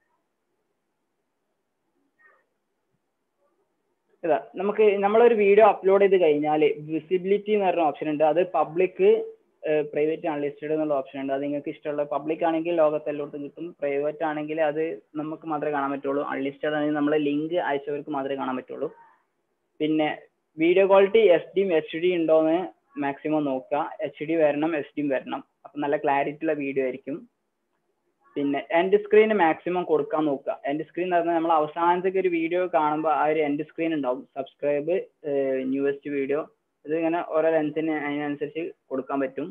ഇതാ നമുക്ക് നമ്മളൊരു വീഡിയോ അപ്ലോഡ് ചെയ്ത് കഴിഞ്ഞാൽ വിസിബിലിറ്റി എന്ന് പറഞ്ഞ ഓപ്ഷൻ ഉണ്ട് അത് പബ്ലിക് പ്രൈവറ്റ് അൺലിസ്റ്റഡ് എന്നുള്ള ഓപ്ഷൻ ഉണ്ട് അത് നിങ്ങൾക്ക് ഇഷ്ടമുള്ള പബ്ലിക് ആണെങ്കിൽ ലോകത്തെല്ലോട്ടും കിട്ടും പ്രൈവറ്റ് ആണെങ്കിൽ അത് നമുക്ക് മാത്രമേ കാണാൻ പറ്റുള്ളൂ അൺലിസ്റ്റഡ് ആണെങ്കിൽ നമ്മളെ ലിങ്ക് അയച്ചവർക്ക് മാത്രമേ കാണാൻ പറ്റുള്ളൂ പിന്നെ വീഡിയോ ക്വാളിറ്റി എസ് ഡിയും എച്ച് ഡി ഉണ്ടോന്ന് മാക്സിമം നോക്കുക എച്ച് ഡി വരണം എസ് ഡിയും വരണം അപ്പം നല്ല ക്ലാരിറ്റി ഉള്ള വീഡിയോ ആയിരിക്കും പിന്നെ എൻഡ് സ്ക്രീന് മാക്സിമം കൊടുക്കാൻ നോക്കുക എൻഡ് സ്ക്രീൻ എന്ന് പറഞ്ഞാൽ നമ്മൾ അവസാനത്തേക്ക് ഒരു വീഡിയോ കാണുമ്പോൾ ആ ഒരു എൻഡ് സ്ക്രീൻ ഉണ്ടാവും സബ്സ്ക്രൈബ് ന്യൂവസ്റ്റ് വീഡിയോ ഇത് ഇങ്ങനെ ഓരോ ലെൻത്തിന് അതിനനുസരിച്ച് കൊടുക്കാൻ പറ്റും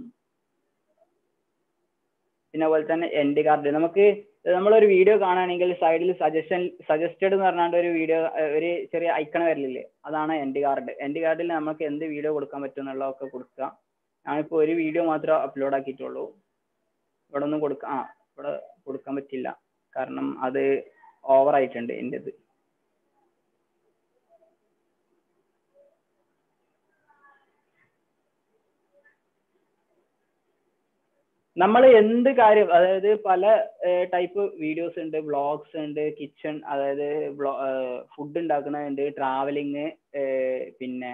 പിന്നെ അതുപോലെ തന്നെ എൻഡ് കാർഡ് നമുക്ക് നമ്മളൊരു വീഡിയോ കാണുകയാണെങ്കിൽ സൈഡിൽ സജഷൻ സജസ്റ്റഡ് എന്ന് പറഞ്ഞാണ്ട് ഒരു വീഡിയോ ഒരു ചെറിയ ഐക്കൺ വരലില്ലേ അതാണ് എൻഡ് കാർഡ് എൻഡ് കാർഡിൽ നമുക്ക് എന്ത് വീഡിയോ കൊടുക്കാൻ പറ്റും എന്നുള്ളതൊക്കെ കൊടുക്കുക ഞാനിപ്പോൾ ഒരു വീഡിയോ മാത്രമേ അപ്ലോഡ് ആക്കിയിട്ടുള്ളൂ ഇവിടെ ഒന്നും കൊടുക്ക ആ ഇവിടെ കൊടുക്കാൻ പറ്റില്ല കാരണം അത് ഓവർ ആയിട്ടുണ്ട് എൻ്റെത് നമ്മൾ എന്ത് കാര്യം അതായത് പല ടൈപ്പ് വീഡിയോസ് ഉണ്ട് വ്ളോഗ്സ് ഉണ്ട് കിച്ചൺ അതായത് ഫുഡ് ഉണ്ടാക്കുന്നതുണ്ട് ട്രാവലിങ് പിന്നെ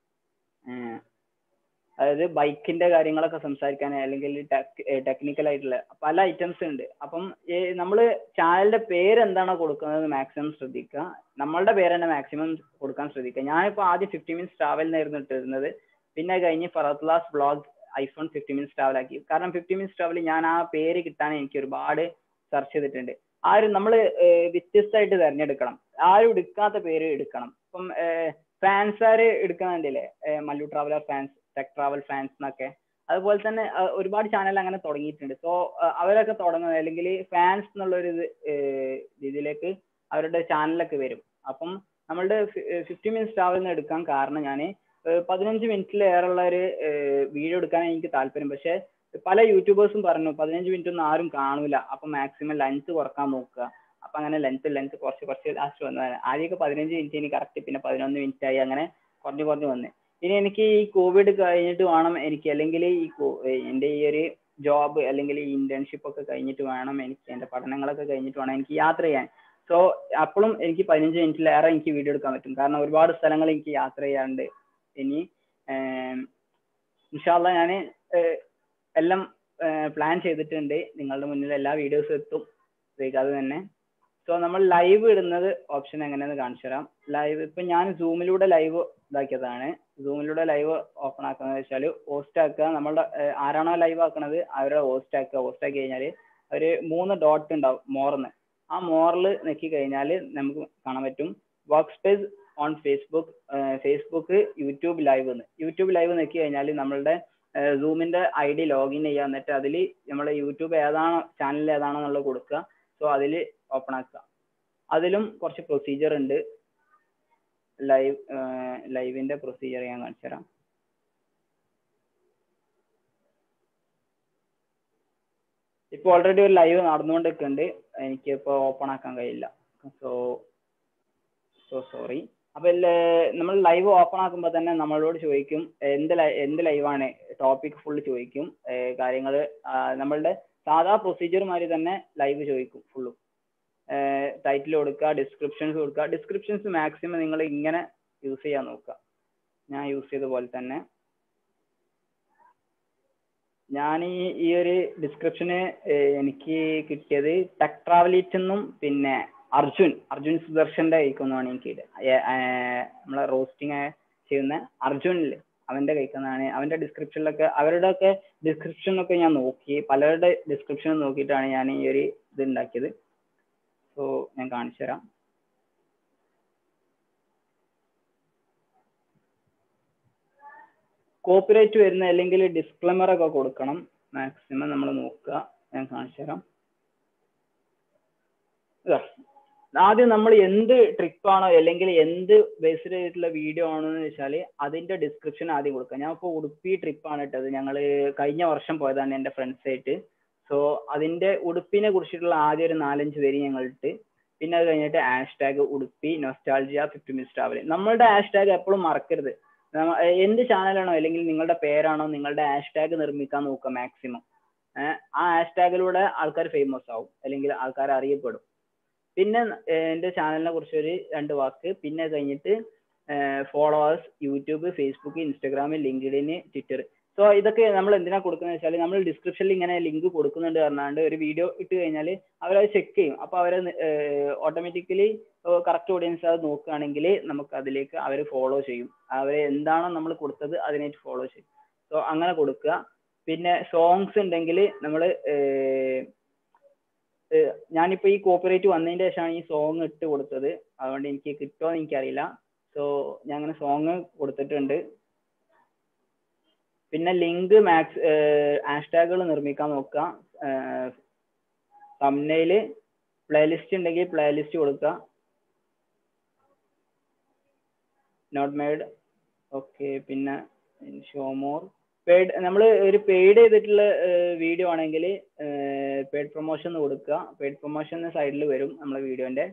അതായത് ബൈക്കിന്റെ കാര്യങ്ങളൊക്കെ സംസാരിക്കാൻ അല്ലെങ്കിൽ ടെക്നിക്കൽ ആയിട്ടുള്ള പല ഐറ്റംസ് ഉണ്ട് അപ്പം നമ്മൾ ചാനലിന്റെ പേര് എന്താണോ കൊടുക്കുന്നത് മാക്സിമം ശ്രദ്ധിക്കുക നമ്മളുടെ പേര് തന്നെ മാക്സിമം കൊടുക്കാൻ ശ്രദ്ധിക്കുക ഞാനിപ്പോൾ ആദ്യം ഫിഫ്റ്റി മിനിറ്റ്സ് ട്രാവലിനായിരുന്നു ഇട്ടിരുന്നത് പിന്നെ കഴിഞ്ഞ് ഫറത്ലാസ് vlog iPhone fifty minutes travel ആക്കി കാരണം ഫിഫ്റ്റി മിനിറ്റ്സ് ട്രാവൽ ഞാൻ ആ പേര് കിട്ടാൻ എനിക്ക് ഒരുപാട് സെർച്ച് ചെയ്തിട്ടുണ്ട് ആരും നമ്മൾ വ്യത്യസ്തമായിട്ട് തിരഞ്ഞെടുക്കണം ആരും എടുക്കാത്ത പേര് എടുക്കണം ഇപ്പം ഫാൻസാർ എടുക്കുന്നുണ്ടല്ലേ Mallu traveller fans tech travel fans എന്നൊക്കെ അതുപോലെ തന്നെ ഒരുപാട് ചാനൽ അങ്ങനെ തുടങ്ങിയിട്ടുണ്ട് സോ അവരൊക്കെ തുടങ്ങുന്നത് അല്ലെങ്കിൽ ഫാൻസ് എന്നുള്ള ഒരു രീതിയിലേക്ക് അവരുടെ ചാനലൊക്കെ വരും അപ്പം നമ്മളുടെ ഫിഫ്റ്റി മിനിറ്റ്സ് ട്രാവലിന് എടുക്കാൻ കാരണം ഞാൻ പതിനഞ്ച് മിനിറ്റിലേറെയുള്ള ഒരു വീഡിയോ എടുക്കാൻ എനിക്ക് താല്പര്യം പക്ഷെ പല യൂട്യൂബേഴ്സും പറഞ്ഞു പതിനഞ്ച് മിനിറ്റ് ഒന്നും ആരും കാണൂല അപ്പം മാക്സിമം ലെങ്ത് കുറക്കാൻ നോക്കുക അപ്പം അങ്ങനെ ലെങ്ത് ലെങ്ത് കുറച്ച് കുറച്ച് ലാസ്റ്റ് വന്നതാണ് ആദ്യമൊക്കെ പതിനഞ്ച് മിനിറ്റ് ഇനി കറക്റ്റ് പിന്നെ പതിനൊന്ന് മിനിറ്റ് ആയി അങ്ങനെ കുറഞ്ഞു കുറഞ്ഞു വന്ന് ഇനി എനിക്ക് ഈ കോവിഡ് കഴിഞ്ഞിട്ട് വേണം എനിക്ക് അല്ലെങ്കിൽ ഈ എൻ്റെ ഈ ഒരു ജോബ് അല്ലെങ്കിൽ ഈ ഇന്റേൺഷിപ്പ് ഒക്കെ കഴിഞ്ഞിട്ട് വേണം എനിക്ക് എൻ്റെ പഠനങ്ങളൊക്കെ കഴിഞ്ഞിട്ട് വേണം എനിക്ക് യാത്ര ചെയ്യാൻ സോ അപ്പോഴും എനിക്ക് പതിനഞ്ച് മിനിറ്റിലേറെ എനിക്ക് വീഡിയോ എടുക്കാൻ പറ്റും കാരണം ഒരുപാട് സ്ഥലങ്ങൾ എനിക്ക് യാത്ര ചെയ്യാറുണ്ട് ഇനി ഇൻഷാല്ല ഞാൻ എല്ലാം പ്ലാൻ ചെയ്തിട്ടുണ്ട് നിങ്ങളുടെ മുന്നിൽ എല്ലാ വീഡിയോസും എത്തും വൈകാതെ തന്നെ സോ നമ്മൾ ലൈവ് ഇടുന്നത് ഓപ്ഷൻ എങ്ങനെയാണെന്ന് കാണിച്ചു തരാം ലൈവ് ഇപ്പം ഞാൻ സൂമിലൂടെ ലൈവ് ഇതാക്കിയതാണ് സൂമിലൂടെ ലൈവ് ഓപ്പൺ ആക്കുന്നത് വെച്ചാൽ ഹോസ്റ്റ് ആക്കുക നമ്മളുടെ ആരാണോ ലൈവ് ആക്കുന്നത് അവരുടെ ഹോസ്റ്റ് ആക്കുക ഹോസ്റ്റ് ആക്കി കഴിഞ്ഞാൽ ഒരു മൂന്ന് ഡോട്ട് ഉണ്ടാവും മോർന്ന് ആ മോറിൽ നെക്കി കഴിഞ്ഞാൽ നമുക്ക് കാണാൻ പറ്റും workspace on Facebook Facebook YouTube live എന്ന് യൂട്യൂബ് ലൈവ് നോക്കി കഴിഞ്ഞാൽ നമ്മളുടെ സൂമിന്റെ ഐ ഡി ലോഗിൻ ചെയ്യുക എന്നിട്ട് അതിൽ നമ്മളെ യൂട്യൂബ് ഏതാണോ ചാനൽ ഏതാണോ എന്നുള്ളത് കൊടുക്കുക സോ അതിൽ ഓപ്പൺ ആക്കുക അതിലും കുറച്ച് പ്രൊസീജിയർ ഉണ്ട് ലൈവ് ലൈവിന്റെ പ്രൊസീജിയർ ഞാൻ കാണിച്ചു തരാം ഇപ്പോൾ ഓൾറെഡി ഒരു ലൈവ് നടന്നുകൊണ്ടിരിക്കുന്നുണ്ട് എനിക്ക് ഇപ്പോൾ ഓപ്പൺ ആക്കാൻ കഴിയില്ല സോ സോ സോറി അപ്പൊ നമ്മൾ ലൈവ് ഓപ്പൺ ആക്കുമ്പോൾ തന്നെ നമ്മളോട് ചോദിക്കും എന്ത് എന്ത് ലൈവാണ് ടോപ്പിക് ഫുള്ള് ചോദിക്കും കാര്യങ്ങൾ നമ്മളുടെ സാധാ പ്രൊസീജിയർ മാതിരി തന്നെ ലൈവ് ചോദിക്കും ഫുള്ളും ടൈറ്റിൽ കൊടുക്കുക ഡിസ്ക്രിപ്ഷൻസ് കൊടുക്കുക ഡിസ്ക്രിപ്ഷൻസ് മാക്സിമം നിങ്ങൾ ഇങ്ങനെ യൂസ് ചെയ്യാൻ നോക്കുക ഞാൻ യൂസ് ചെയ്ത പോലെ തന്നെ ഞാൻ ഈ ഈ ഒരു ഡിസ്ക്രിപ്ഷന് എനിക്ക് കിട്ടിയത് ടെക് ട്രാവലിറ്റ് എന്നും പിന്നെ അർജുൻ അർജുൻ സുദർശന്റെ കൈക്കൊന്നാണ് എനിക്ക് നമ്മളെ റോസ്റ്റിംഗ് ചെയ്യുന്ന അർജുനില് അവന്റെ കൈക്കൊന്നാണ് അവന്റെ ഡിസ്ക്രിപ്ഷനിലൊക്കെ അവരുടെ ഒക്കെ ഡിസ്ക്രിപ്ഷനൊക്കെ ഞാൻ നോക്കി പലരുടെ ഡിസ്ക്രിപ്ഷൻ നോക്കിയിട്ടാണ് ഞാൻ ഈ ഒരു ഇത് ഉണ്ടാക്കിയത് സോ ഞാൻ കാണിച്ചു തരാം കോപ്പിറൈറ്റ് വരുന്ന അല്ലെങ്കിൽ ഡിസ്ക്ലെമർ ഒക്കെ കൊടുക്കണം മാക്സിമം നമ്മൾ നോക്കുക ഞാൻ കാണിച്ചു തരാം ആദ്യം നമ്മൾ എന്ത് ട്രിപ്പാണോ അല്ലെങ്കിൽ എന്ത് ബേസ്ഡ് ചെയ്തിട്ടുള്ള വീഡിയോ ആണോ എന്ന് വെച്ചാൽ അതിന്റെ ഡിസ്ക്രിപ്ഷൻ ആദ്യം കൊടുക്കുക ഞാൻ ഇപ്പോൾ ഉടുപ്പി ട്രിപ്പാണ് ഇട്ടത് ഞങ്ങൾ കഴിഞ്ഞ വർഷം പോയതാണ് എൻ്റെ ഫ്രണ്ട്സ് ആയിട്ട് സോ അതിന്റെ ഉടുപ്പിനെ കുറിച്ചിട്ടുള്ള ആദ്യം ഒരു നാലഞ്ച് പേര് ഞങ്ങൾ ഇട്ട് പിന്നെ അത് കഴിഞ്ഞിട്ട് hashtag Udupi nostalgia fifty minutes travel നമ്മളുടെ ഹാഷ് ടാഗ് എപ്പോഴും മറക്കരുത് എന്ത് ചാനലാണോ അല്ലെങ്കിൽ നിങ്ങളുടെ പേരാണോ നിങ്ങളുടെ ഹാഷ് ടാഗ് നിർമ്മിക്കാൻ നോക്കുക മാക്സിമം ആ ഹാഷ് ടാഗിലൂടെ ആൾക്കാർ ഫേമസ് ആവും അല്ലെങ്കിൽ ആൾക്കാർ അറിയപ്പെടും പിന്നെ എൻ്റെ ചാനലിനെ കുറിച്ച് ഒരു രണ്ട് വാക്ക് പിന്നെ കഴിഞ്ഞിട്ട് followers YouTube Facebook Instagram LinkedIn Twitter so ഇതൊക്കെ നമ്മൾ എന്തിനാ കൊടുക്കുന്നത് വെച്ചാൽ നമ്മൾ ഡിസ്ക്രിപ്ഷനിൽ ഇങ്ങനെ ലിങ്ക് കൊടുക്കുന്നുണ്ട് പറഞ്ഞാണ്ട് ഒരു വീഡിയോ ഇട്ട് കഴിഞ്ഞാൽ അവരത് ചെക്ക് ചെയ്യും അപ്പോൾ അവർ ഓട്ടോമാറ്റിക്കലി കറക്റ്റ് ഓഡിയൻസ് അത് നോക്കുകയാണെങ്കിൽ നമുക്ക് അതിലേക്ക് അവർ ഫോളോ ചെയ്യും അവർ എന്താണോ നമ്മൾ കൊടുത്തത് അതിനായിട്ട് ഫോളോ ചെയ്യും സോ അങ്ങനെ കൊടുക്കുക പിന്നെ സോങ്സ് ഉണ്ടെങ്കിൽ നമ്മൾ ഞാനിപ്പോൾ ഈ കോപ്പറേറ്റ് വന്നതിന് ശേഷമാണ് ഈ സോങ് ഇട്ട് കൊടുത്തത് അതുകൊണ്ട് എനിക്ക് കിട്ടുമോ എന്ന് എനിക്കറിയില്ല സോ ഞാൻ അങ്ങനെ സോങ് കൊടുത്തിട്ടുണ്ട് പിന്നെ ലിങ്ക് മാക്സ് ഹാഷ്ടാഗുകൾ നിർമ്മിക്കാൻ നോക്കുക തമ്നയില് പ്ലേലിസ്റ്റ് ഉണ്ടെങ്കിൽ പ്ലേലിസ്റ്റ് കൊടുക്കുക നോട്ട് മെയ്ഡ് ഓക്കെ പിന്നെ ഷോ മോർ പെയ്ഡ് നമ്മൾ ഒരു പെയ്ഡ് ചെയ്തിട്ടുള്ള വീഡിയോ ആണെങ്കിൽ പെയ്ഡ് പ്രൊമോഷൻ കൊടുക്കുക പെയ്ഡ് പ്രൊമോഷൻ സൈഡിൽ വരും നമ്മളെ വീഡിയോന്റെ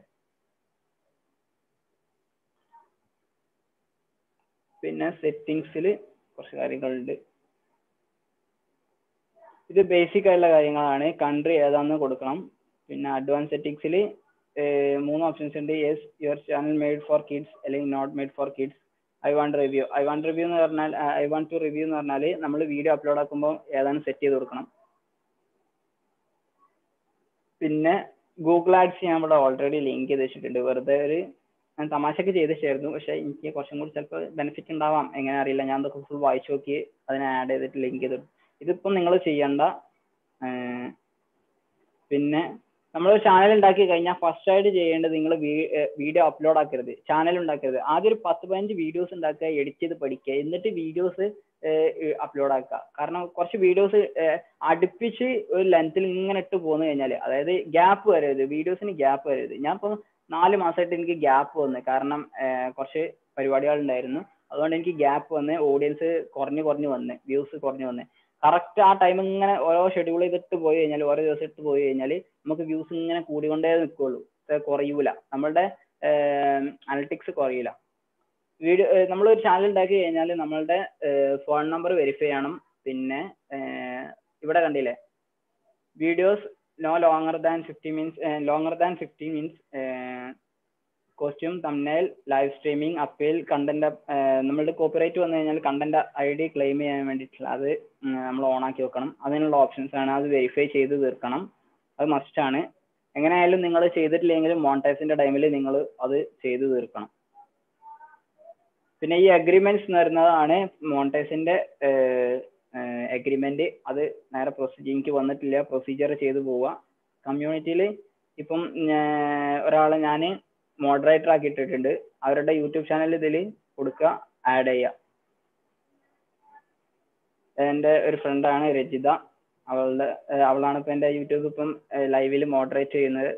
പിന്നെ സെറ്റിങ്സിൽ കുറച്ച് കാര്യങ്ങളുണ്ട് ഇത് ബേസിക് ആയിട്ടുള്ള കാര്യങ്ങളാണ് കൺട്രി ഏതാണെന്ന് കൊടുക്കണം പിന്നെ അഡ്വാൻസ് സെറ്റിങ്സിൽ മൂന്ന് ഓപ്ഷൻസ് ഉണ്ട് yes your channel made for kids അല്ലെങ്കിൽ not made for kids I want review I want review എന്ന് പറഞ്ഞാൽ ഐ വാണ്ട് ടു റിവ്യൂ എന്ന് പറഞ്ഞാൽ നമ്മൾ വീഡിയോ അപ്ലോഡ് ആക്കുമ്പോൾ ഏതാണ് സെറ്റ് ചെയ്ത് കൊടുക്കണം പിന്നെ ഗൂഗിൾ ആഡ്സ് ഞാൻ ഇവിടെ ഓൾറെഡി ലിങ്ക് ചെയ്ത് വെച്ചിട്ടുണ്ട് വെറുതെ ഒരു ഞാൻ തമാശക്ക് ചെയ്ത് വെച്ചായിരുന്നു പക്ഷേ എനിക്ക് കുറച്ചും കൂടി ചിലപ്പോൾ ബെനിഫിറ്റ് ഉണ്ടാവാം എങ്ങനെ അറിയില്ല ഞാൻ അതൊക്കെ ഫുൾ വായിച്ചു നോക്കി അതിനെ ആഡ് ചെയ്തിട്ട് ലിങ്ക് ചെയ്തിട്ടു ഇതിപ്പം നിങ്ങൾ ചെയ്യണ്ട പിന്നെ നമ്മൾ ചാനൽ ഉണ്ടാക്കി കഴിഞ്ഞാൽ ഫസ്റ്റ് ആയിട്ട് ചെയ്യേണ്ടത് നിങ്ങൾ വീഡിയോ അപ്ലോഡ് ആക്കരുത് ചാനൽ ഉണ്ടാക്കരുത് ആദ്യം ഒരു പത്ത് പതിനഞ്ച് വീഡിയോസ് ഉണ്ടാക്കുക എഡിറ്റ് ചെയ്ത് പഠിക്കുക എന്നിട്ട് വീഡിയോസ് അപ്ലോഡ് ആക്കുക കാരണം കുറച്ച് വീഡിയോസ് അടുപ്പിച്ച് ഒരു ലെങ്ത്തിൽ ഇങ്ങനെ ഇട്ട് പോന്നു കഴിഞ്ഞാൽ അതായത് ഗ്യാപ്പ് വരരുത് വീഡിയോസിന് ഗ്യാപ്പ് വരരുത് ഞാൻ ഇപ്പോൾ നാല് മാസമായിട്ട് എനിക്ക് ഗ്യാപ്പ് വന്നു കാരണം കുറച്ച് പരിപാടികൾ ഉണ്ടായിരുന്നു അതുകൊണ്ട് എനിക്ക് ഗ്യാപ്പ് വന്ന് ഓഡിയൻസ് കുറഞ്ഞു കുറഞ്ഞു വന്ന് വ്യൂസ് കുറഞ്ഞു വന്ന് കറക്റ്റ് ആ ടൈം ഇങ്ങനെ ഓരോ ഷെഡ്യൂൾ ചെയ്തിട്ട് പോയി കഴിഞ്ഞാൽ ഓരോ ദിവസം ഇട്ട് പോയി കഴിഞ്ഞാൽ നമുക്ക് വ്യൂസ് ഇങ്ങനെ കൂടിക്കൊണ്ടേ നിൽക്കുള്ളൂ കുറയൂല നമ്മളുടെ അനലിറ്റിക്സ് കുറയില്ല വീഡിയോ നമ്മളൊരു ചാനൽ ഉണ്ടാക്കി കഴിഞ്ഞാൽ നമ്മളുടെ ഫോൺ നമ്പർ വെരിഫൈ ചെയ്യണം പിന്നെ ഇവിടെ കണ്ടില്ലേ videos no longer than fifty minutes longer than fifty minutes custom thumbnail live streaming appeal content നമ്മളുടെ കോപ്പിറൈറ്റ് വന്നു കഴിഞ്ഞാൽ കണ്ടന്റ് ഐ ഡി ക്ലെയിം ചെയ്യാൻ വേണ്ടിയിട്ടുള്ള അത് നമ്മൾ ഓൺ ആക്കി വെക്കണം അതിനുള്ള ഓപ്ഷൻസ് ആണ് അത് വെരിഫൈ ചെയ്ത് തീർക്കണം അത് മസ്റ്റ് ആണ് എങ്ങനെയായാലും നിങ്ങൾ ചെയ്തിട്ടില്ലെങ്കിലും മോണിറ്റൈസിന്റെ ടൈമിൽ നിങ്ങൾ അത് ചെയ്ത് തീർക്കണം പിന്നെ ഈ അഗ്രിമെന്റ്സ് എന്ന് പറയുന്നതാണ് മോണിറ്റൈസിന്റെ അഗ്രിമെന്റ് അത് നേരെ പ്രൊസീജിയർ എനിക്ക് വന്നിട്ടില്ല പ്രൊസീജിയർ ചെയ്ത് പോവുക കമ്മ്യൂണിറ്റിയിൽ ഇപ്പം ഒരാളെ ഞാൻ മോഡറേറ്റർ ആക്കി ഇട്ടിട്ടുണ്ട് അവരുടെ യൂട്യൂബ് ചാനൽ ഇതിൽ കൊടുക്കുക ആഡ് ചെയ്യുക എൻ്റെ ഒരു ഫ്രണ്ടാണ് രജിത അവളുടെ അവളാണ് ഇപ്പം എൻ്റെ യൂട്യൂബ് ഇപ്പം ലൈവിൽ മോഡറേറ്റ് ചെയ്യുന്നത്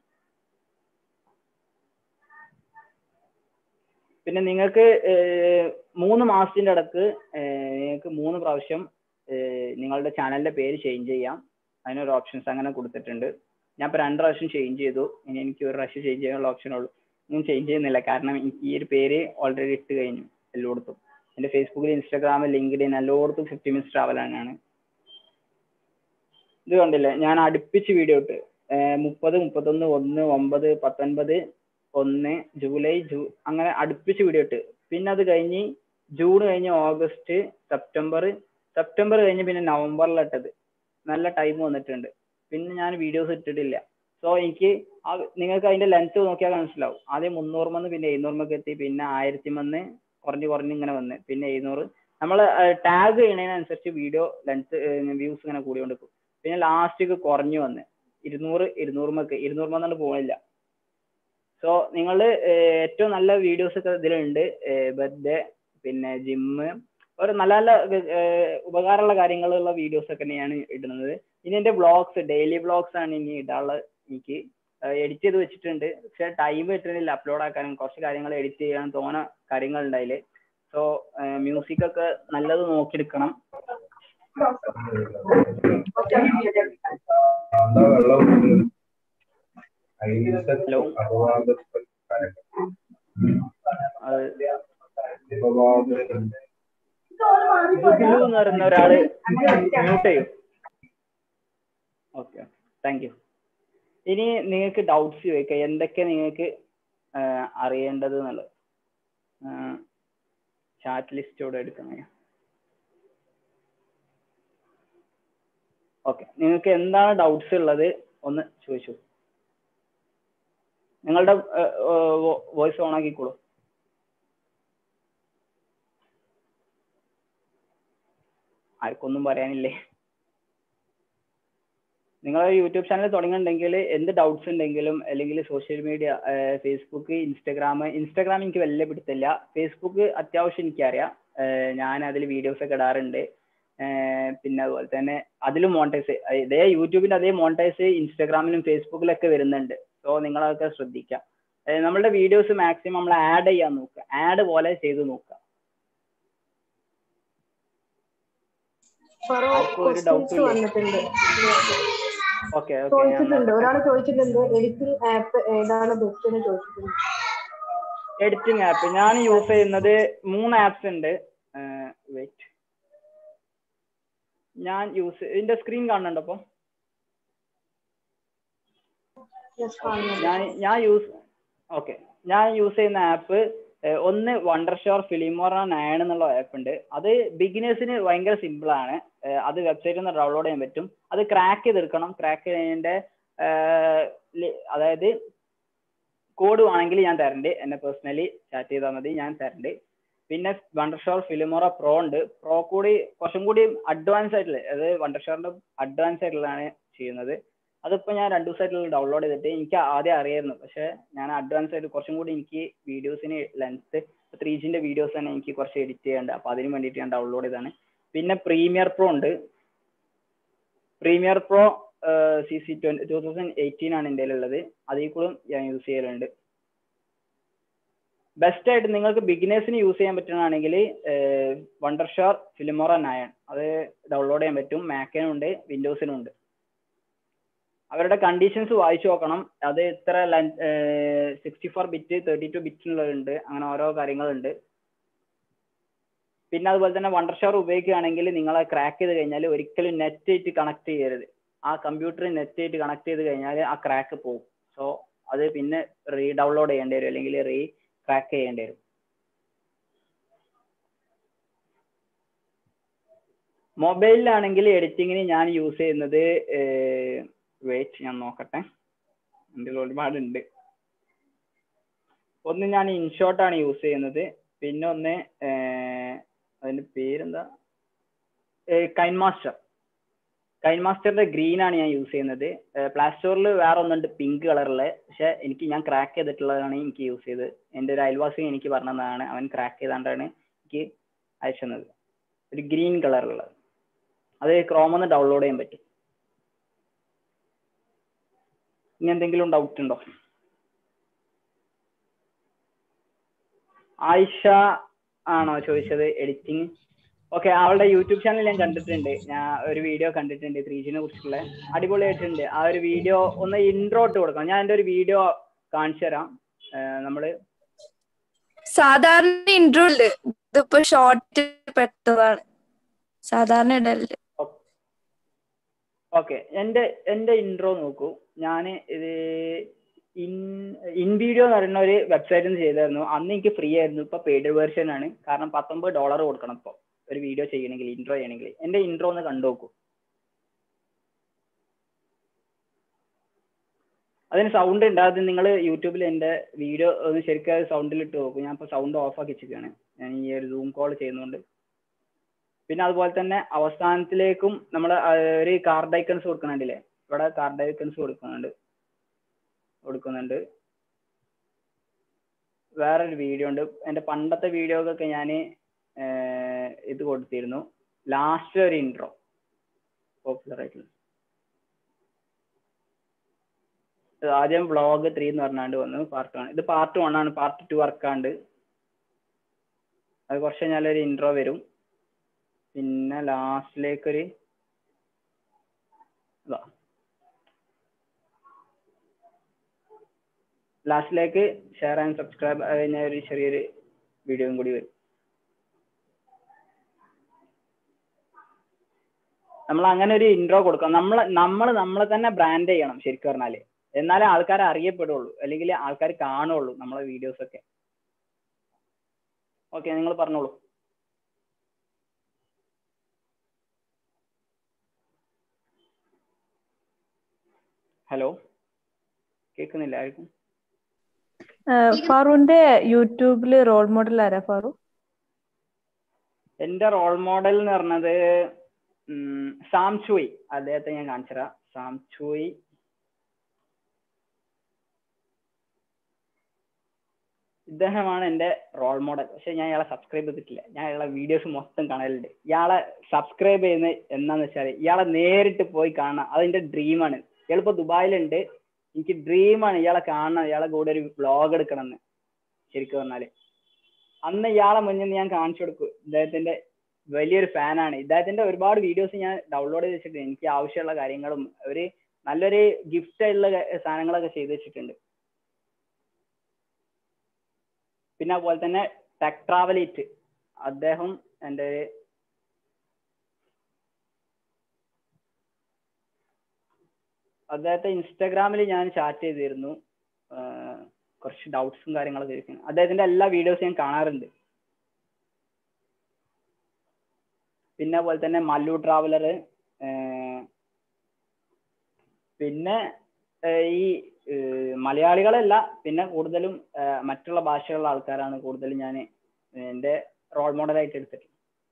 പിന്നെ നിങ്ങൾക്ക് മൂന്ന് മാസത്തിൻ്റെ ഇടക്ക് നിങ്ങൾക്ക് മൂന്ന് പ്രാവശ്യം നിങ്ങളുടെ ചാനലിൻ്റെ പേര് ചേഞ്ച് ചെയ്യാം അതിനൊരു ഓപ്ഷൻസ് അങ്ങനെ കൊടുത്തിട്ടുണ്ട് ഞാൻ ഇപ്പോൾ രണ്ട് പ്രാവശ്യം ചേഞ്ച് ചെയ്തു ഇനി എനിക്ക് ഒരു പ്രാവശ്യം ചേഞ്ച് ചെയ്യാനുള്ള ഓപ്ഷൻ ഉള്ളൂ ഞാൻ ചേഞ്ച് ചെയ്യുന്നില്ല കാരണം എനിക്ക് ഈ ഒരു പേര് ഓൾറെഡി ഇട്ട് കഴിഞ്ഞു എല്ലായിടത്തും എൻ്റെ ഫേസ്ബുക്കിൽ ഇൻസ്റ്റാഗ്രാമിൽ ലിങ്ക്ഡിൻ എല്ലായിടത്തും ഫിഫ്റ്റി മിനിറ്റ്സ് ട്രാവൽ ആണ് ഇത് കണ്ടില്ലേ ഞാൻ അടുപ്പിച്ച് വീഡിയോ ഇട്ട് മുപ്പത് മുപ്പത്തൊന്ന് ഒന്ന് ഒമ്പത് പത്തൊൻപത് ഒന്ന് ജൂലൈ ജൂ അങ്ങനെ അടുപ്പിച്ച് വീഡിയോ ഇട്ട് പിന്നെ അത് കഴിഞ്ഞ് ജൂൺ കഴിഞ്ഞ് ഓഗസ്റ്റ് സെപ്റ്റംബർ സെപ്റ്റംബർ കഴിഞ്ഞ് പിന്നെ നവംബറിലിട്ടത് നല്ല ടൈം വന്നിട്ടുണ്ട് പിന്നെ ഞാൻ വീഡിയോസ് ഇട്ടിട്ടില്ല സോ എനിക്ക് ആ നിങ്ങൾക്ക് അതിന്റെ ലെങ്ത് നോക്കിയാൽ മനസ്സിലാവും ആദ്യം മുന്നൂറുമെന്ന് പിന്നെ എഴുന്നൂറുമൊക്കെ എത്തി പിന്നെ ആയിരത്തി മന്ന് കുറഞ്ഞ് കുറഞ്ഞ് ഇങ്ങനെ വന്ന് പിന്നെ എഴുന്നൂറ് നമ്മൾ ടാഗ് ചെയ്യണതിനനുസരിച്ച് വീഡിയോ ലെങ്ത് വ്യൂസ് ഇങ്ങനെ കൂടിക്കൊണ്ടിരിക്കും പിന്നെ ലാസ്റ്റ്ക്ക് കുറഞ്ഞു വന്ന് ഇരുന്നൂറ് ഇരുന്നൂറുമൊക്കെ ഇരുന്നൂറുമെന്നാണ് പോകുന്നില്ല സോ നിങ്ങൾ ഏറ്റവും നല്ല വീഡിയോസ് ഒക്കെ ഇതിലുണ്ട് ബർത്ത്ഡേ പിന്നെ ജിമ്മ് ഒരു നല്ല നല്ല ഉപകാരമുള്ള കാര്യങ്ങളുള്ള വീഡിയോസ് ഒക്കെ തന്നെയാണ് ഇടുന്നത് ഇനി എൻ്റെ വ്ളോഗ്സ് ഡെയിലി വ്ളോഗ്സ് ആണ് ഇനി ഇടാനുള്ള എനിക്ക് എഡിറ്റ് ചെയ്ത് വെച്ചിട്ടുണ്ട് പക്ഷെ ടൈം കിട്ടുന്നില്ല അപ്ലോഡ് ആക്കാനും കുറച്ച് കാര്യങ്ങൾ എഡിറ്റ് ചെയ്യാൻ തോന്ന കാര്യങ്ങൾ ഉണ്ടായില് സോ മ്യൂസിക് ഒക്കെ നല്ലത് നോക്കിയെടുക്കണം ഹലോ ബിലു എന്ന് പറയുന്ന ഒരാള് മ്യൂട്ട് ചെയ്യും ഓക്കെ താങ്ക് യു ഇനി നിങ്ങൾക്ക് ഡൗട്ട്സ് ചോദിക്കാം എന്തൊക്കെ നിങ്ങൾക്ക് അറിയേണ്ടത് എന്നുള്ളത് ചാറ്റ് ലിസ്റ്റോടെ എടുക്കുന്ന ഓക്കെ നിങ്ങൾക്ക് എന്താണ് ഡൗട്ട്സ് ഉള്ളത് ഒന്ന് ചോദിച്ചു നിങ്ങളുടെ വോയിസ് ഓൺ ആക്കിക്കോളൂ ആർക്കൊന്നും പറയാനില്ലേ നിങ്ങൾ യൂട്യൂബ് ചാനൽ തുടങ്ങുന്നുണ്ടെങ്കിൽ എന്ത് ഡൗട്ട്സ് ഉണ്ടെങ്കിലും അല്ലെങ്കിൽ social media Facebook Instagram Instagram എനിക്ക് വലിയ പിടുത്തില്ല ഫേസ്ബുക്ക് അത്യാവശ്യം എനിക്കറിയാം ഏഹ് ഞാൻ അതിൽ വീഡിയോസ് ഒക്കെ ഇടാറുണ്ട് ഏഹ് പിന്നെ അതുപോലെ തന്നെ അതിലും മോണിറ്റൈസ് ഇതേ യൂട്യൂബിന്റെ അതേ മോണിറ്റൈസ് ഇൻസ്റ്റാഗ്രാമിലും ഫേസ്ബുക്കിലൊക്കെ വരുന്നുണ്ട് സോ നിങ്ങളതൊക്കെ ശ്രദ്ധിക്കുക ഏഹ് നമ്മളുടെ വീഡിയോസ് മാക്സിമം നമ്മൾ ആഡ് ചെയ്യാൻ നോക്കുക ആഡ് പോലെ ചെയ്ത് നോക്കുക ഫറോ ആർക്കും ഒരു ഡൗട്ടും ക്വസ്റ്റ്യൻസ് ഇല്ലേ വന്നിട്ടുണ്ട് ഓക്കെ ഓക്കെ ചോദിച്ചിട്ടുണ്ട് ഒരാൾ ചോദിച്ചിട്ടുണ്ട് എഡിറ്റിംഗ് ആപ്പ് ഏതാണ് ബെസ്റ്റ് എന്ന് ചോദിച്ചിട്ടുണ്ട് എഡിറ്റിംഗ് ആപ്പ് ഞാൻ യൂസ് ചെയ്യുന്നത് മൂന്ന് ആപ്സ് ഉണ്ട് വെയിറ്റ് ഞാൻ യൂസ് ഇതിന്റെ സ്ക്രീൻ കാണുന്നുണ്ടോ അപ്പം Yes, കാണുന്നുണ്ട്. ഞാൻ ഞാൻ യൂസ് ഓക്കെ ഞാൻ യൂസ് ചെയ്യുന്ന ആപ്പ് ഒന്ന് വണ്ടർ ഷോർ ഫിലിമോറ നയൻ എന്നുള്ള ആപ്പ് ഉണ്ട് അത് ബിഗിനേഴ്സിന് ഭയങ്കര സിമ്പിൾ ആണ് ഏഹ് അത് വെബ്സൈറ്റിൽ നിന്ന് ഡൗൺലോഡ് ചെയ്യാൻ പറ്റും അത് ക്രാക്ക് ചെയ്തെടുക്കണം ക്രാക്ക് ചെയ്യുന്നതിന്റെ ഏഹ് ലി- അതായത് കോഡ് വേണമെങ്കിൽ ഞാൻ തരണ്ട് എന്നെ പേഴ്സണലി ചാറ്റ് ചെയ്താൽ മതി ഞാൻ തരണ്ട് പിന്നെ വണ്ടർ ഷോർ ഫിലിമോറ പ്രോ ഉണ്ട് പ്രോ കൂടി കുറച്ചും കൂടി അഡ്വാൻസ് ആയിട്ടുള്ള അതായത് വണ്ടർ ഷോറിന്റെ അഡ്വാൻസ് ആയിട്ടുള്ളതാണ് ചെയ്യുന്നത് അതിപ്പോ ഞാൻ രണ്ടു ദിവസമായിട്ടുള്ള ഡൗൺലോഡ് ചെയ്തിട്ട് എനിക്ക് ആദ്യം അറിയായിരുന്നു പക്ഷെ ഞാൻ അഡ്വാൻസ് ആയിട്ട് കുറച്ചും കൂടി എനിക്ക് വീഡിയോസിന് ലെങ്ത് ത്രീ ജിന്റെ വീഡിയോസ് തന്നെ എനിക്ക് കുറച്ച് എഡിറ്റ് ചെയ്യാണ്ട് അപ്പൊ അതിന് വേണ്ടിയിട്ട് ഞാൻ ഡൗൺലോഡ് ചെയ്താണ് പിന്നെ പ്രീമിയർ പ്രോ ഉണ്ട് Premiere Pro C C twenty two thousand eighteen ആണ് എൻ്റെ ഉള്ളത് അതിൽ കൂടും ഞാൻ യൂസ് ചെയ്യലുണ്ട് ബെസ്റ്റ് ആയിട്ട് നിങ്ങൾക്ക് ബിഗിനേഴ്സിന് യൂസ് ചെയ്യാൻ പറ്റുന്നതാണെങ്കിൽ വണ്ടർ ഷോർ ഫിലിമോറ നയൻ അത് ഡൗൺലോഡ് ചെയ്യാൻ പറ്റും മാക്കിനും ഉണ്ട് വിൻഡോസിനും ഉണ്ട് അവരുടെ കണ്ടീഷൻസ് വായിച്ചു നോക്കണം അത് ഇത്ര sixty four bit thirty two ബിറ്റിനുള്ളതുണ്ട് അങ്ങനെ ഓരോ കാര്യങ്ങളുണ്ട് പിന്നെ അതുപോലെ തന്നെ വണ്ടർ ഷോർ ഉപയോഗിക്കുകയാണെങ്കിൽ നിങ്ങൾ ക്രാക്ക് ചെയ്ത് കഴിഞ്ഞാൽ ഒരിക്കലും നെറ്റ് ആയിട്ട് കണക്ട് ചെയ്യരുത് ആ കമ്പ്യൂട്ടർ നെറ്റ് ആയിട്ട് കണക്ട് ചെയ്ത് കഴിഞ്ഞാൽ ആ ക്രാക്ക് പോകും സോ അത് പിന്നെ റീ ഡൗൺലോഡ് ചെയ്യേണ്ടി വരും അല്ലെങ്കിൽ റീ ക്രാക്ക് ചെയ്യേണ്ടി വരും മൊബൈലിലാണെങ്കിൽ എഡിറ്റിങ്ങിന് ഞാൻ യൂസ് ചെയ്യുന്നത് വെയിറ്റ് ഞാൻ നോക്കട്ടെ എൻ്റെ ഒരുപാടുണ്ട് ഒന്ന് ഞാൻ ഇൻഷോട്ടാണ് യൂസ് ചെയ്യുന്നത് പിന്നെ ഒന്ന് ഏർ, അതിന്റെ പേരെന്താ കൈൻ മാസ്റ്റർ കൈൻ മാസ്റ്ററിന്റെ ഗ്രീൻ ആണ് ഞാൻ യൂസ് ചെയ്യുന്നത് പ്ലേ സ്റ്റോറിൽ വേറെ ഒന്നുണ്ട് പിങ്ക് കളറില് പക്ഷെ എനിക്ക് ഞാൻ ക്രാക്ക് ചെയ്തിട്ടുള്ളതാണ് എനിക്ക് യൂസ് ചെയ്തത് എൻ്റെ ഒരു അയൽവാസി എനിക്ക് പറഞ്ഞതാണ് അവൻ ക്രാക്ക് ചെയ്താണ്ടാണ് എനിക്ക് അയച്ചു തന്നത് ഒരു ഗ്രീൻ കളറുള്ളത് അത് ക്രോമൊന്ന് ഡൗൺലോഡ് ചെയ്യാൻ പറ്റും ഇനി എന്തെങ്കിലും ഡൗട്ട് ഉണ്ടോ ആയിഷ ആണോ ചോദിച്ചത് എഡിറ്റിംഗ് ഓക്കെ അവളുടെ യൂട്യൂബ് ചാനൽ ഞാൻ കണ്ടിട്ടുണ്ട് ഞാൻ ഒരു വീഡിയോ കണ്ടിട്ടുണ്ട് ത്രീ ജിനെ കുറിച്ചുള്ള അടിപൊളിയായിട്ടുണ്ട് ആ ഒരു വീഡിയോ ഒന്ന് ഇൻട്രോ ഇട്ട് കൊടുക്കാം ഞാൻ എൻ്റെ ഒരു വീഡിയോ കാണിച്ചു തരാം ഏർ നമ്മള് സാധാരണ ഇൻട്രോ ഉണ്ട് ഇതിപ്പോ ഷോർട്ട് പെട്ടതാണ് സാധാരണ ഇടല് ഓക്കെ എൻ്റെ എൻ്റെ ഇൻട്രോ നോക്കൂ ഞാൻ ഇത് ഇൻ ഇൻ വീഡിയോ എന്ന് പറയുന്ന ഒരു വെബ്സൈറ്റിൽ നിന്ന് ചെയ്തായിരുന്നു അന്ന് എനിക്ക് ഫ്രീ ആയിരുന്നു ഇപ്പൊ പെയ്ഡ് വേർഷൻ ആണ് കാരണം പത്തൊമ്പത് ഡോളർ കൊടുക്കണം ഇപ്പോൾ ഒരു വീഡിയോ ചെയ്യണമെങ്കിൽ ഇൻട്രോ ചെയ്യണമെങ്കിൽ എൻ്റെ ഇൻട്രോ ഒന്ന് കണ്ടു നോക്കൂ അതിന് സൗണ്ട് ഉണ്ട് അത് നിങ്ങൾ യൂട്യൂബിൽ എൻ്റെ വീഡിയോ ഒന്ന് ശരിക്കും സൗണ്ടിൽ ഇട്ട് നോക്കും ഞാൻ ഇപ്പോൾ സൗണ്ട് ഓഫ് ആക്കി വെച്ചിരിക്കുകയാണ് ഞാൻ ഈ ഒരു സൂം കോൾ ചെയ്യുന്നതുകൊണ്ട് പിന്നെ അതുപോലെ തന്നെ അവസാനത്തിലേക്കും നമ്മൾ ഒരു കാർഡ് ഐക്കൺസ് കൊടുക്കുന്നുണ്ടല്ലേ ഇവിടെ കാർഡ് ഐക്കൺസ് കൊടുക്കുന്നുണ്ട് കൊടുക്കുന്നുണ്ട് വേറൊരു വീഡിയോ ഉണ്ട് എൻ്റെ പണ്ടത്തെ വീഡിയോക്കൊക്കെ ഞാൻ ഇത് കൊടുത്തിരുന്നു ലാസ്റ്റ് ഒരു ഇൻട്രോ പോപ്പുലർ ആയിട്ടുള്ള ഇത് ആദ്യം വ്ളോഗ് ത്രീ എന്ന് പറഞ്ഞാണ്ട് വന്നു പാർട്ട് വൺ ഇത് പാർട്ട് വൺ ആണ് പാർട്ട് ടു വർക്കാണ്ട് അത് കുറച്ച് കഴിഞ്ഞാൽ ഒരു ഇൻട്രോ വരും പിന്നെ ലാസ്റ്റിലേക്കൊരു ഇതാ ലാസ്റ്റിലേക്ക് ഷെയർ ആൻഡ് സബ്സ്ക്രൈബ് കഴിഞ്ഞ ഒരു ചെറിയൊരു വീഡിയോയും കൂടി വരും നമ്മൾ അങ്ങനെ ഒരു ഇൻട്രോ കൊടുക്കണം നമ്മൾ നമ്മൾ നമ്മളെ തന്നെ ബ്രാൻഡ് ചെയ്യണം ശരിക്കും പറഞ്ഞാല് എന്നാലേ ആൾക്കാർ അറിയപ്പെടുള്ളൂ അല്ലെങ്കിൽ ആൾക്കാർ കാണുള്ളൂ നമ്മളെ വീഡിയോസ് ഒക്കെ ഓക്കെ നിങ്ങൾ പറഞ്ഞോളൂ ഹലോ കേൾക്കുന്നില്ല ആർക്കും ഫാറൂന്റെ യൂട്യൂബില് റോൾ മോഡൽ ആരാ ഫാറു എന്റെ റോൾ മോഡൽ എന്ന് പറഞ്ഞത് ഉം, സാം ചുയ് അദ്ദേഹത്തെ ഞാൻ കാണിച്ചുതരാം സാം ചുയ് ഇദ്ദേഹമാണ് എന്റെ റോൾ മോഡൽ പക്ഷെ ഞാൻ ഇയാളെ സബ്സ്ക്രൈബ് ചെയ്തിട്ടില്ല ഞാൻ ഇയാളെ വീഡിയോസ് മൊത്തം കാണലുണ്ട് ഇയാളെ സബ്സ്ക്രൈബ് ചെയ്യുന്നത് എന്താന്ന് വെച്ചാൽ ഇയാളെ നേരിട്ട് പോയി കാണണം അതെന്റെ ഡ്രീമാണ് ഇയാളിപ്പോ ദുബായിലുണ്ട് എനിക്ക് ഡ്രീമാണ് ഇയാളെ കാണണം ഇയാളെ കൂടെ ഒരു വ്ളോഗ് എടുക്കണം എന്ന് ശരിക്കും പറഞ്ഞാല് അന്ന് ഇയാളെ മുന്നിൽ നിന്ന് ഞാൻ കാണിച്ചു കൊടുക്കും ഇദ്ദേഹത്തിന്റെ വലിയൊരു ഫാനാണ് ഇദ്ദേഹത്തിന്റെ ഒരുപാട് വീഡിയോസ് ഞാൻ ഡൗൺലോഡ് ചെയ്ത് വെച്ചിട്ടുണ്ട് എനിക്ക് ആവശ്യമുള്ള കാര്യങ്ങളും ഒരു നല്ലൊരു ഗിഫ്റ്റ് ആയിട്ടുള്ള ക- സാധനങ്ങളൊക്കെ ചെയ്ത് വെച്ചിട്ടുണ്ട് പിന്നെ അതുപോലെ തന്നെ ടെക് ട്രാവലിറ്റ് അദ്ദേഹം എൻ്റെ ഒരു അദ്ദേഹത്തെ ഇൻസ്റ്റാഗ്രാമിൽ ഞാൻ ചാറ്റ് ചെയ്തിരുന്നു ആഹ് കുറച്ച് ഡൗട്ട്സും കാര്യങ്ങളൊക്കെ ചോദിക്കുന്നു അദ്ദേഹത്തിന്റെ എല്ലാ വീഡിയോസും ഞാൻ കാണാറുണ്ട് പിന്നെ അതുപോലെ തന്നെ മല്ലു ട്രാവലർ പിന്നെ ഏഹ് ഈ ഏഹ് മലയാളികളല്ല പിന്നെ കൂടുതലും ഏഹ് മറ്റുള്ള ഭാഷകളുള്ള ആൾക്കാരാണ് കൂടുതലും ഞാൻ എൻ്റെ റോൾ മോഡലായിട്ട് എടുത്തിട്ടുള്ളത്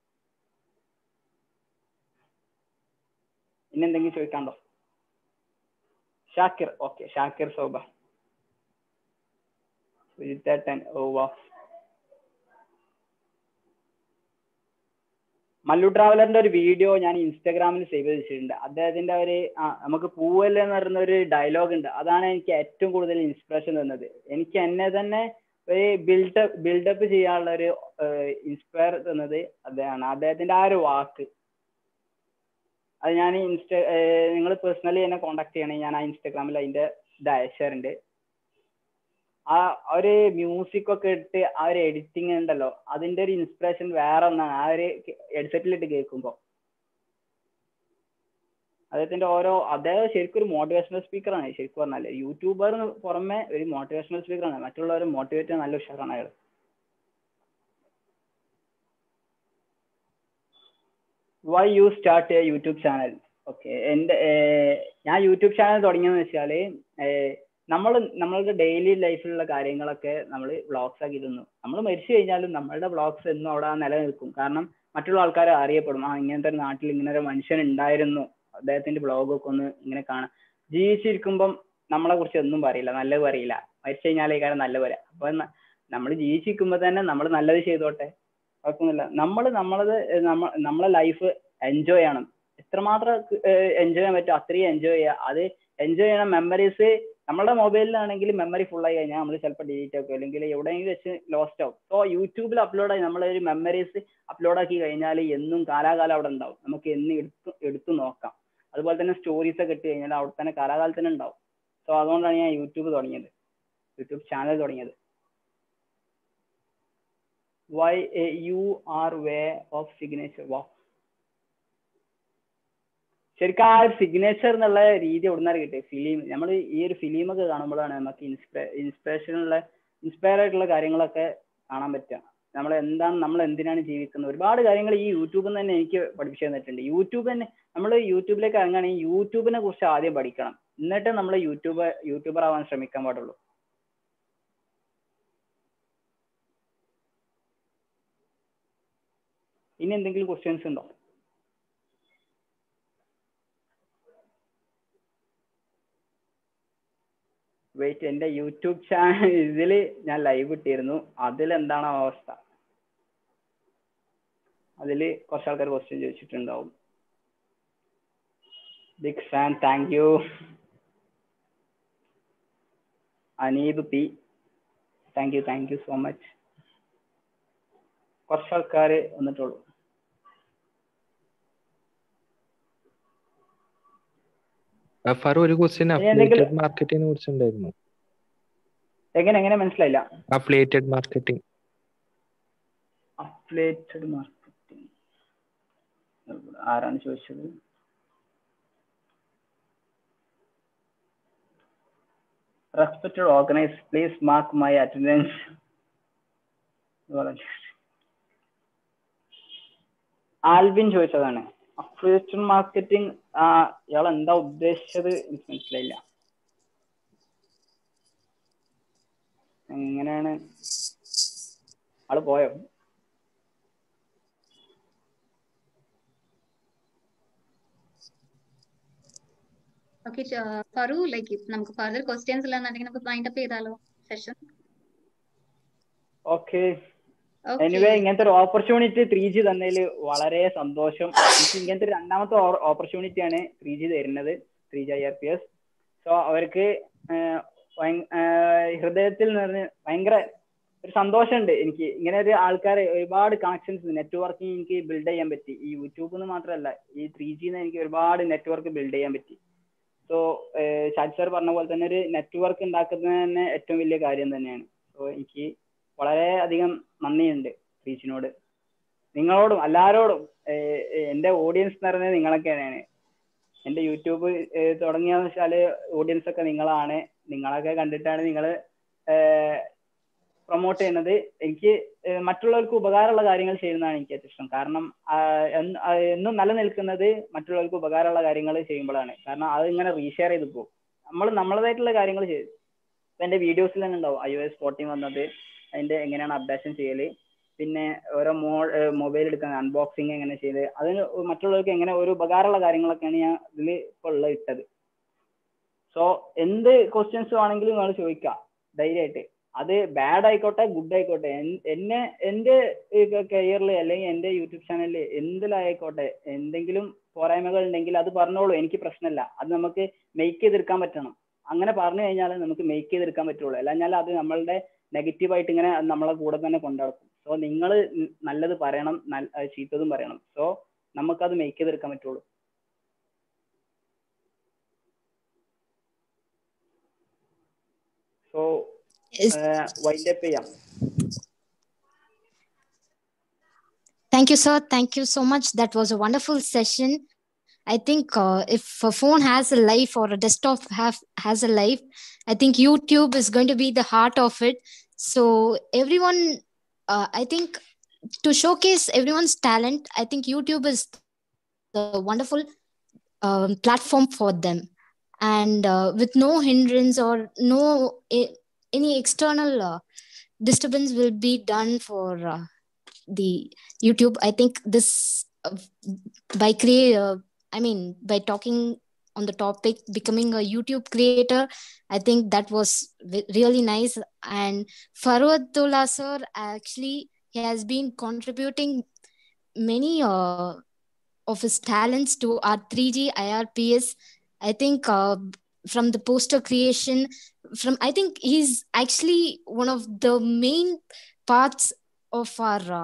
പിന്നെ എന്തെങ്കിലും ചോദിക്കാണ്ടോ ഷാക്കിർ ഓക്കെ ഷാക്കിർ സോബ സുജിത്തേട്ടൻ ഓ വാ മല്ലു ട്രാവലറിന്റെ ഒരു വീഡിയോ ഞാൻ ഇൻസ്റ്റാഗ്രാമിൽ സേവ് ചെയ്ത് വെച്ചിട്ടുണ്ട് അദ്ദേഹത്തിന്റെ ഒരു ആ നമുക്ക് പൂവല്ല എന്ന് പറയുന്ന ഒരു ഡയലോഗ് ഉണ്ട് അതാണ് എനിക്ക് ഏറ്റവും കൂടുതൽ ഇൻസ്പിറേഷൻ തന്നത് എനിക്ക് എന്നെ തന്നെ ഒരു ബിൽഡപ്പ് ബിൽഡപ്പ് ചെയ്യാനുള്ള ഒരു ഇൻസ്പയർ തന്നത് അദ്ദേഹമാണ് അദ്ദേഹത്തിന്റെ ആ ഒരു വാക്ക് അത് ഞാൻ ഇൻസ്റ്റ നിങ്ങൾ പേഴ്സണലി എന്നെ കോണ്ടാക്ട് ചെയ്യണേ ഞാൻ ആ ഇൻസ്റ്റാഗ്രാമിൽ അതിന്റെ ഇത് അയച്ചാറുണ്ട് ആ ഒരു മ്യൂസിക് ഒക്കെ ഇട്ട് ആ ഒരു എഡിറ്റിംഗ് ഉണ്ടല്ലോ അതിന്റെ ഒരു ഇൻസ്പിറേഷൻ വേറെ ഒന്നാണ് ആ ഒരു ഹെഡ്സെറ്റിലിട്ട് കേൾക്കുമ്പോൾ അദ്ദേഹത്തിന്റെ ഓരോ അദ്ദേഹം ശരിക്കും ഒരു മോട്ടിവേഷണൽ സ്പീക്കറാണ് ശരിക്കും പറഞ്ഞാല് യൂട്യൂബറിന് പുറമെ ഒരു മോട്ടിവേഷണൽ സ്പീക്കറാണ് മറ്റുള്ളവരെ മോട്ടിവേറ്റ് ചെയ്യാൻ നല്ല ഉഷാറാണ് അയാൾ why you start a YouTube channel okay എൻ്റെ ഏർ, ഞാൻ യൂട്യൂബ് ചാനൽ തുടങ്ങിയെന്ന് വെച്ചാൽ നമ്മൾ നമ്മളുടെ ഡെയിലി ലൈഫിലുള്ള കാര്യങ്ങളൊക്കെ നമ്മൾ വ്ളോഗ്സ് ആക്കി ഇടുന്നു നമ്മൾ മരിച്ചു കഴിഞ്ഞാലും നമ്മളുടെ വ്ളോഗ്സ് എന്നും അവിടെ നിലനിൽക്കും കാരണം മറ്റുള്ള ആൾക്കാർ അറിയപ്പെടും ആ ഇങ്ങനത്തെ ഒരു നാട്ടിൽ ഇങ്ങനെ ഒരു മനുഷ്യൻ ഉണ്ടായിരുന്നു അദ്ദേഹത്തിന്റെ വ്ളോഗൊക്കെ ഒന്ന് ഇങ്ങനെ കാണാം ജീവിച്ചിരിക്കുമ്പം നമ്മളെ കുറിച്ച് ഒന്നും പറയില്ല നല്ലത് പറയില്ല മരിച്ചു കഴിഞ്ഞാലേ കാര്യം നല്ലത് പറയാം അപ്പൊ നമ്മൾ ജീവിച്ചിരിക്കുമ്പോൾ തന്നെ നമ്മൾ നല്ലത് ചെയ്തോട്ടെ കുഴപ്പമൊന്നുമില്ല നമ്മൾ നമ്മളത് നമ്മ നമ്മളെ ലൈഫ് എൻജോയ് ചെയ്യണം എത്രമാത്രം എൻജോയ് ചെയ്യാൻ പറ്റും അത്രയും എൻജോയ് ചെയ്യുക അത് എൻജോയ് ചെയ്യണ മെമ്മറീസ് നമ്മുടെ മൊബൈലിലാണെങ്കിൽ മെമ്മറി ഫുൾ ആയി കഴിഞ്ഞാൽ നമ്മൾ ചിലപ്പോൾ ഡിലീറ്റ് ആക്കും അല്ലെങ്കിൽ എവിടെയെങ്കിലും വെച്ച് ലോസ്റ്റ് ആവും സോ യൂട്യൂബിൽ അപ്ലോഡ് ആയി നമ്മളൊരു മെമ്മറീസ് അപ്ലോഡ് ആക്കി കഴിഞ്ഞാൽ എന്നും കാലാകാലം അവിടെ ഉണ്ടാവും നമുക്ക് എന്ന് എടുത്ത് എടുത്തു നോക്കാം അതുപോലെ തന്നെ സ്റ്റോറീസ് ഒക്കെ ഇട്ട് കഴിഞ്ഞാൽ അവിടെ തന്നെ കാലാകാലത്തിന് ഉണ്ടാവും സോ അതുകൊണ്ടാണ് ഞാൻ യൂട്യൂബ് തുടങ്ങിയത് യൂട്യൂബ് ചാനൽ തുടങ്ങിയത് why a you are way of signature വാ ശരിക്കും ആ ഒരു സിഗ്നേച്ചർ എന്നുള്ള രീതി എവിടുന്നാണ് കിട്ടിയത് ഫിലിം നമ്മൾ ഈ ഒരു ഫിലിമൊക്കെ കാണുമ്പോഴാണ് നമുക്ക് ഇൻസ്പയർ ഇൻസ്പിറേഷനുള്ള ഇൻസ്പയർ ആയിട്ടുള്ള കാര്യങ്ങളൊക്കെ കാണാൻ പറ്റുക നമ്മൾ എന്താണ് നമ്മൾ എന്തിനാണ് ജീവിക്കുന്നത് ഒരുപാട് കാര്യങ്ങൾ ഈ യൂട്യൂബിൽ നിന്ന് തന്നെ എനിക്ക് പഠിപ്പിച്ചു തന്നിട്ടുണ്ട് യൂട്യൂബ് തന്നെ നമ്മൾ യൂട്യൂബിലേക്ക് ഇറങ്ങുകയാണെങ്കിൽ യൂട്യൂബിനെ കുറിച്ച് ആദ്യം പഠിക്കണം എന്നിട്ട് നമ്മൾ യൂട്യൂബ് യൂട്യൂബർ ആവാൻ ശ്രമിക്കാൻ പാടുള്ളൂ ഇനി എന്തെങ്കിലും ക്വസ്റ്റ്യൻസ് ഉണ്ടോ വെയിറ്റ് എന്റെ യൂട്യൂബ് ചാനൽ ഇതിൽ ഞാൻ ലൈവ് ഇട്ടിരുന്നു അതിൽ എന്താണ് അവസ്ഥ അതിൽ കുറച്ച് ആൾക്കാർ ക്വസ്റ്റ്യൻ ചോദിച്ചിട്ടുണ്ടാവും big fan thank you Aneeb P thank you thank you so much കുറച്ച് ആൾക്കാർ വന്നിട്ടുള്ളൂ ഫറു ഒരു ക്വസ്റ്റ്യൻ ഇനി എന്തെങ്കിലും- അഫിലിയേറ്റഡ് മാർക്കറ്റിംഗിനെ കുറിച്ചുണ്ടായിരുന്നു എങ്ങനെ എങ്ങനെ മനസ്സിലായില്ല അഫിലിയേറ്റഡ് മാർക്കറ്റിംഗ് അഫിലേറ്റഡ് മാർക്കറ്റിംഗ് ആരാണ് ചോദിച്ചത് respected organize please mark my attendance Alvin ചോദിച്ചതാണ് അഫിലിയേറ്റഡ് മാർക്കറ്റിംഗ് ഇയാൾ എന്താ ഉദ്ദേശിച്ചത് എനിക്ക് മനസ്സിലായില്ല എങ്ങനെയാണ് ആള് പോയോ ഓക്കെ ഫറു ലൈക്ക് നമുക്ക് ഫർദർ ക്വസ്റ്റ്യൻസ് ഇല്ലാന്നുണ്ടെങ്കിൽ നമുക്ക് വൈൻഡ് അപ്പ് ചെയ്താലോ സെഷൻ ഓക്കെ ഓക്കെ എനിവേ ഇങ്ങനത്തെ ഒരു ഓപ്പർച്യൂണിറ്റി ത്രീ ജി തന്നതിൽ വളരെ സന്തോഷം എനിക്ക് ഇങ്ങനത്തെ ഒരു രണ്ടാമത്തെ ഓപ്പർച്യൂണിറ്റി ആണ് ത്രീ ജി തരുന്നത് three G I R P S so അവർക്ക് ആഹ് ഭയ- ആഹ് ഹൃദയത്തിൽ നിന്ന് ഭയങ്കര ഒരു സന്തോഷമുണ്ട് എനിക്ക് ഇങ്ങനെ ഒരു ആൾക്കാരെ ഒരുപാട് കണക്ഷൻസ് നെറ്റ്വർക്കിംഗ് എനിക്ക് ബിൽഡ് ചെയ്യാൻ പറ്റി ഈ യൂട്യൂബിൽ നിന്ന് മാത്രമല്ല ഈ ത്രീ ജിന്ന് എനിക്ക് ഒരുപാട് നെറ്റ്വർക്ക് ബിൽഡ് ചെയ്യാൻ പറ്റി സോ ഷാജ് സാർ പറഞ്ഞ പോലെ തന്നെ ഒരു നെറ്റ്വർക്ക് ഉണ്ടാക്കുന്നത് തന്നെ ഏറ്റവും വലിയ കാര്യം തന്നെയാണ് സോ എനിക്ക് വളരെ അധികം നന്ദിയുണ്ട് റീച്ചിനോട് നിങ്ങളോടും എല്ലാവരോടും ഏഹ് ഏഹ് എന്റെ ഓഡിയൻസ് എന്ന് പറയുന്നത് നിങ്ങളൊക്കെയാണ് എന്റെ യൂട്യൂബ് ഏഹ് തുടങ്ങിയെന്ന് വെച്ചാല് ഓഡിയൻസ് ഒക്കെ നിങ്ങളാണ് നിങ്ങളൊക്കെ കണ്ടിട്ടാണ് നിങ്ങൾ പ്രൊമോട്ട് ചെയ്യുന്നത് എനിക്ക് ഏഹ് മറ്റുള്ളവർക്ക് ഉപകാരമുള്ള കാര്യങ്ങൾ ചെയ്യുന്നതാണ് എനിക്ക് ഏറ്റവും ഇഷ്ടം കാരണം ആഹ് എന്ന് ആഹ് എന്നും നിലനിൽക്കുന്നത് മറ്റുള്ളവർക്ക് ഉപകാരമുള്ള കാര്യങ്ങൾ ചെയ്യുമ്പോഴാണ് കാരണം അത് ഇങ്ങനെ റീഷെയർ ചെയ്ത് പോകും നമ്മൾ നമ്മളതായിട്ടുള്ള കാര്യങ്ങൾ ചെയ്യും ഇപ്പൊ എന്റെ വീഡിയോസിൽ തന്നെ ഉണ്ടാവും ഐ ഒ എസ് ഫോർട്ടീൻ വന്നത് അതിന്റെ എങ്ങനെയാണ് അപ്ഡേഷൻ ചെയ്യല് പിന്നെ ഓരോ മോ മൊബൈൽ എടുക്കുന്ന അൺബോക്സിങ് എങ്ങനെ ചെയ്ത് അതിന് മറ്റുള്ളവർക്ക് എങ്ങനെ ഒരു ഉപകാരമുള്ള കാര്യങ്ങളൊക്കെയാണ് ഞാൻ ഇതിൽ ഇപ്പോൾ ഉള്ള ഇട്ടത് സോ എന്ത് ക്വസ്റ്റ്യൻസ് വേണമെങ്കിലും നിങ്ങൾ ചോദിക്കാം ധൈര്യമായിട്ട് അത് ബാഡ് ആയിക്കോട്ടെ ഗുഡ് ആയിക്കോട്ടെ എൻ- എന്നെ എന്റെ കരിയറിൽ അല്ലെങ്കിൽ എന്റെ യൂട്യൂബ് ചാനലിൽ എന്തിലായിക്കോട്ടെ എന്തെങ്കിലും പോരായ്മകൾ ഉണ്ടെങ്കിൽ അത് പറഞ്ഞോളൂ എനിക്ക് പ്രശ്നമില്ല അത് നമുക്ക് മേക്ക് ചെയ്തെടുക്കാൻ പറ്റണം അങ്ങനെ പറഞ്ഞു കഴിഞ്ഞാൽ നമുക്ക് മേക്ക് ചെയ്തെടുക്കാൻ പറ്റുള്ളൂ അല്ലാഞ്ഞാൽ അത് നമ്മളുടെ നെഗറ്റീവായിട്ട് ഇങ്ങനെ നമ്മളെ കൂടെ തന്നെ കൊണ്ടുനടക്കും സോ നിങ്ങൾ നല്ലത് പറയണം നല്ല- അഹ് ചീത്തതും പറയണം സോ നമുക്കത് മേക്ക് ചെയ്തെടുക്കാൻ പറ്റുള്ളൂ സോ Is- വൈൻഡ് അപ്പ് ചെയ്യാം Thank you, sir. Thank you so much. That was a wonderful session. I think uh, if a phone has a life or a desktop have has a life, I think YouTube is going to be the heart of it. So everyone, uh, I think, to showcase everyone's talent, I think YouTube is the wonderful um, platform for them, and uh, with no hindrance or no a- any external uh, disturbance will be done for. Uh, the YouTube. I think this uh, by create. Uh, I mean, by talking on the topic, becoming a YouTube creator. I think that was ve- really nice. And Farwadullah sir, actually, he has been contributing many uh, of his talents to our 3G IRPS. I think uh, from the poster creation, from I think he's actually one of the main parts of our uh,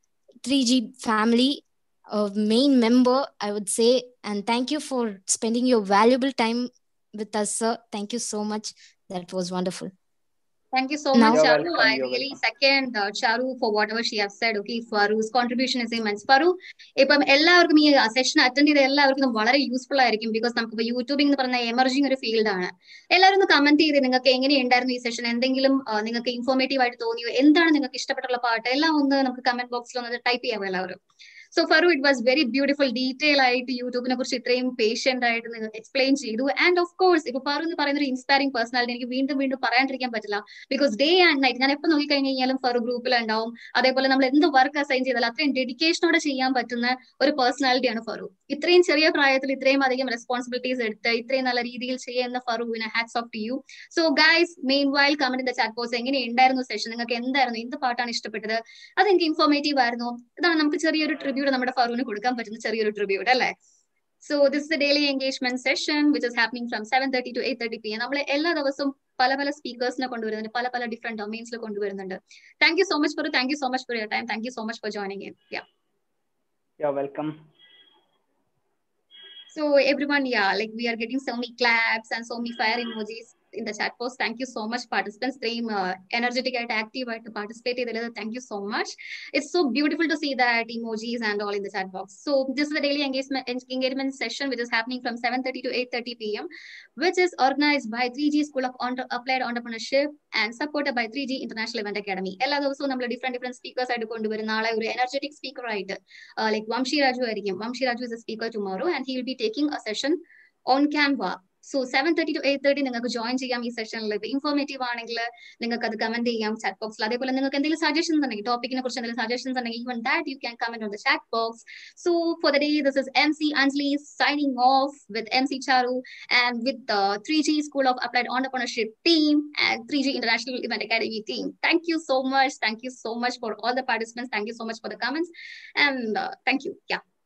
3G family, a main member, I would say. And thank you for spending your valuable time with us, sir. Thank you so much. That was wonderful. Thank you so Now- much, You're Charu. welcome, I you're really welcome. second uh, Charu for whatever she has said. Okay, Faru's contribution is immense. Faru, ഇപ്പം എല്ലാവർക്കും ഈ സെഷൻ അറ്റൻഡ് ചെയ്ത എല്ലാവർക്കും ഇത് വളരെ യൂസ്ഫുൾ ആയിരിക്കും ബിക്കോസ് നമുക്കിപ്പോ യൂട്യൂബിംഗ് എന്ന് പറഞ്ഞ എമർജിംഗ് ഒരു ഫീൽഡ് ആണ് എല്ലാവരും ഒന്ന് കമന്റ് ചെയ്ത് നിങ്ങൾക്ക് എങ്ങനെയുണ്ടായിരുന്നു ഈ സെഷൻ എന്തെങ്കിലും uh, നിങ്ങൾക്ക് ഇൻഫോർമേറ്റീവ് ആയിട്ട് തോന്നിയോ എന്താണ് നിങ്ങൾക്ക് ഇഷ്ടപ്പെട്ടുള്ള പാട്ട് എല്ലാം ഒന്ന് നമുക്ക് കമന്റ് ബോക്സിൽ ഒന്ന് ടൈപ്പ് ചെയ്യാമോ എല്ലാവരും so Faru it was very beautiful detail ആയിട്ട് യൂട്യൂബിനെ കുറിച്ച് ഇത്രയും പേഷ്യന്റ് ആയിട്ട് നിങ്ങൾ എക്സ്പ്ലെയിൻ ചെയ്തു ആൻഡ് ഓഫ് കോഴ്സ് ഇപ്പൊ ഫറു എന്ന് പറയുന്ന ഒരു ഇൻസ്പയറിംഗ് പേഴ്സണാലിറ്റി എനിക്ക് വീണ്ടും വീണ്ടും പറയാണ്ടിരിക്കാൻ പറ്റില്ല ബിക്കോസ് ഡേ ആൻഡ് നൈറ്റ് ഞാൻ എപ്പോൾ നോക്കിക്കഴിഞ്ഞ് കഴിഞ്ഞാലും ഫറു ഗ്രൂപ്പിൽ ഉണ്ടാവും അതേപോലെ നമ്മൾ എന്ത് വർക്ക് അസൈൻ ചെയ്താലും അത്രയും ഡെഡിക്കേഷനോടെ ചെയ്യാൻ പറ്റുന്ന ഒരു പേഴ്സണാലിറ്റിയാണ് ഫറു ഇത്രയും ചെറിയ പ്രായത്തിൽ ഇത്രയും അധികം റെസ്പോൺസിബിലിറ്റീസ് എടുത്ത് ഇത്രയും നല്ല രീതിയിൽ ചെയ്യുന്ന ഫറുവിന് hats off to you so guys meanwhile comment in the chat box എങ്ങനെ ഉണ്ടായിരുന്നു സെഷൻ നിങ്ങൾക്ക് എന്തായിരുന്നു എന്ത് പാട്ടാണ് ഇഷ്ടപ്പെട്ടത് അത് എനിക്ക് ഇൻഫോർമേറ്റീവ് ആയിരുന്നു ഇതാണ് നമുക്ക് ചെറിയൊരു ട്രിബ്യൂട്ട് നമ്മുടെ ഫറുവിന് കൊടുക്കാൻ പറ്റുന്ന ചെറിയൊരു ട്രിബ്യൂട്ട് അല്ലേ so this is the daily engagement session which is happening from seven thirty to eight thirty P M നമ്മൾ എല്ലാ ദിവസവും പല പല സ്പീക്കേഴ്സിനെ കൊണ്ടുവരുന്നുണ്ട് പല പല ഡിഫറെന്റ് ഡൊമൈൻസിൽ കൊണ്ടുവരുന്നുണ്ട് thank you so much for thank you so much for your time thank you so much for joining in ya yo welcome So everyone, yeah, like we are getting so many claps and so many fire emojis in the chat post. Thank you so much, participants. Stream uh, energetic and active to participate. in Thank you so much. It's so beautiful to see that emojis and all in the chat box. So this is the daily engagement engagement session, which is happening from 7:30 to 8:30 p.m., which is organized by 3G School of Entre- Applied Entrepreneurship and supported by 3G International Event Academy. എല്ലാ ദിവസവും നമ്മൾ ഡിഫറെന്റ് ഡിഫറെന്റ് സ്പീക്കേഴ്സ് ആയിട്ട് കൊണ്ടുവരും നാളെ ഒരു എനർജറ്റിക് സ്പീക്കർ ആയിട്ട് ലൈക് വംശി രാജു ആയിരിക്കും Vamshi Raju is a speaker tomorrow and he will be taking a session on Canva so seven thirty to eight thirty നിങ്ങൾക്ക് ജോയിൻ ചെയ്യാം ഈ സെഷനിൽ ഇത് ഇൻഫോർമേറ്റീവ് ആണെങ്കിൽ നിങ്ങൾക്ക് അത് കമന്റ് ചെയ്യാം ചാറ്റ് ബോക്സിൽ അതേപോലെ നിങ്ങൾക്ക് എന്തെങ്കിലും സജഷൻസ് ഉണ്ടെങ്കിൽ ടോപ്പിക്കിനെ കുറിച്ച് എന്തെങ്കിലും സജഷൻസ് ഉണ്ടെങ്കിൽ even that you can comment on the chat box so for the day this is M C Anjali signing off with M C Charu and with three G school of applied entrepreneurship team and three G international event academy team thank you so much. Thank you so much for all the participants. Thank you so much for the comments. And uh, thank you. Yeah.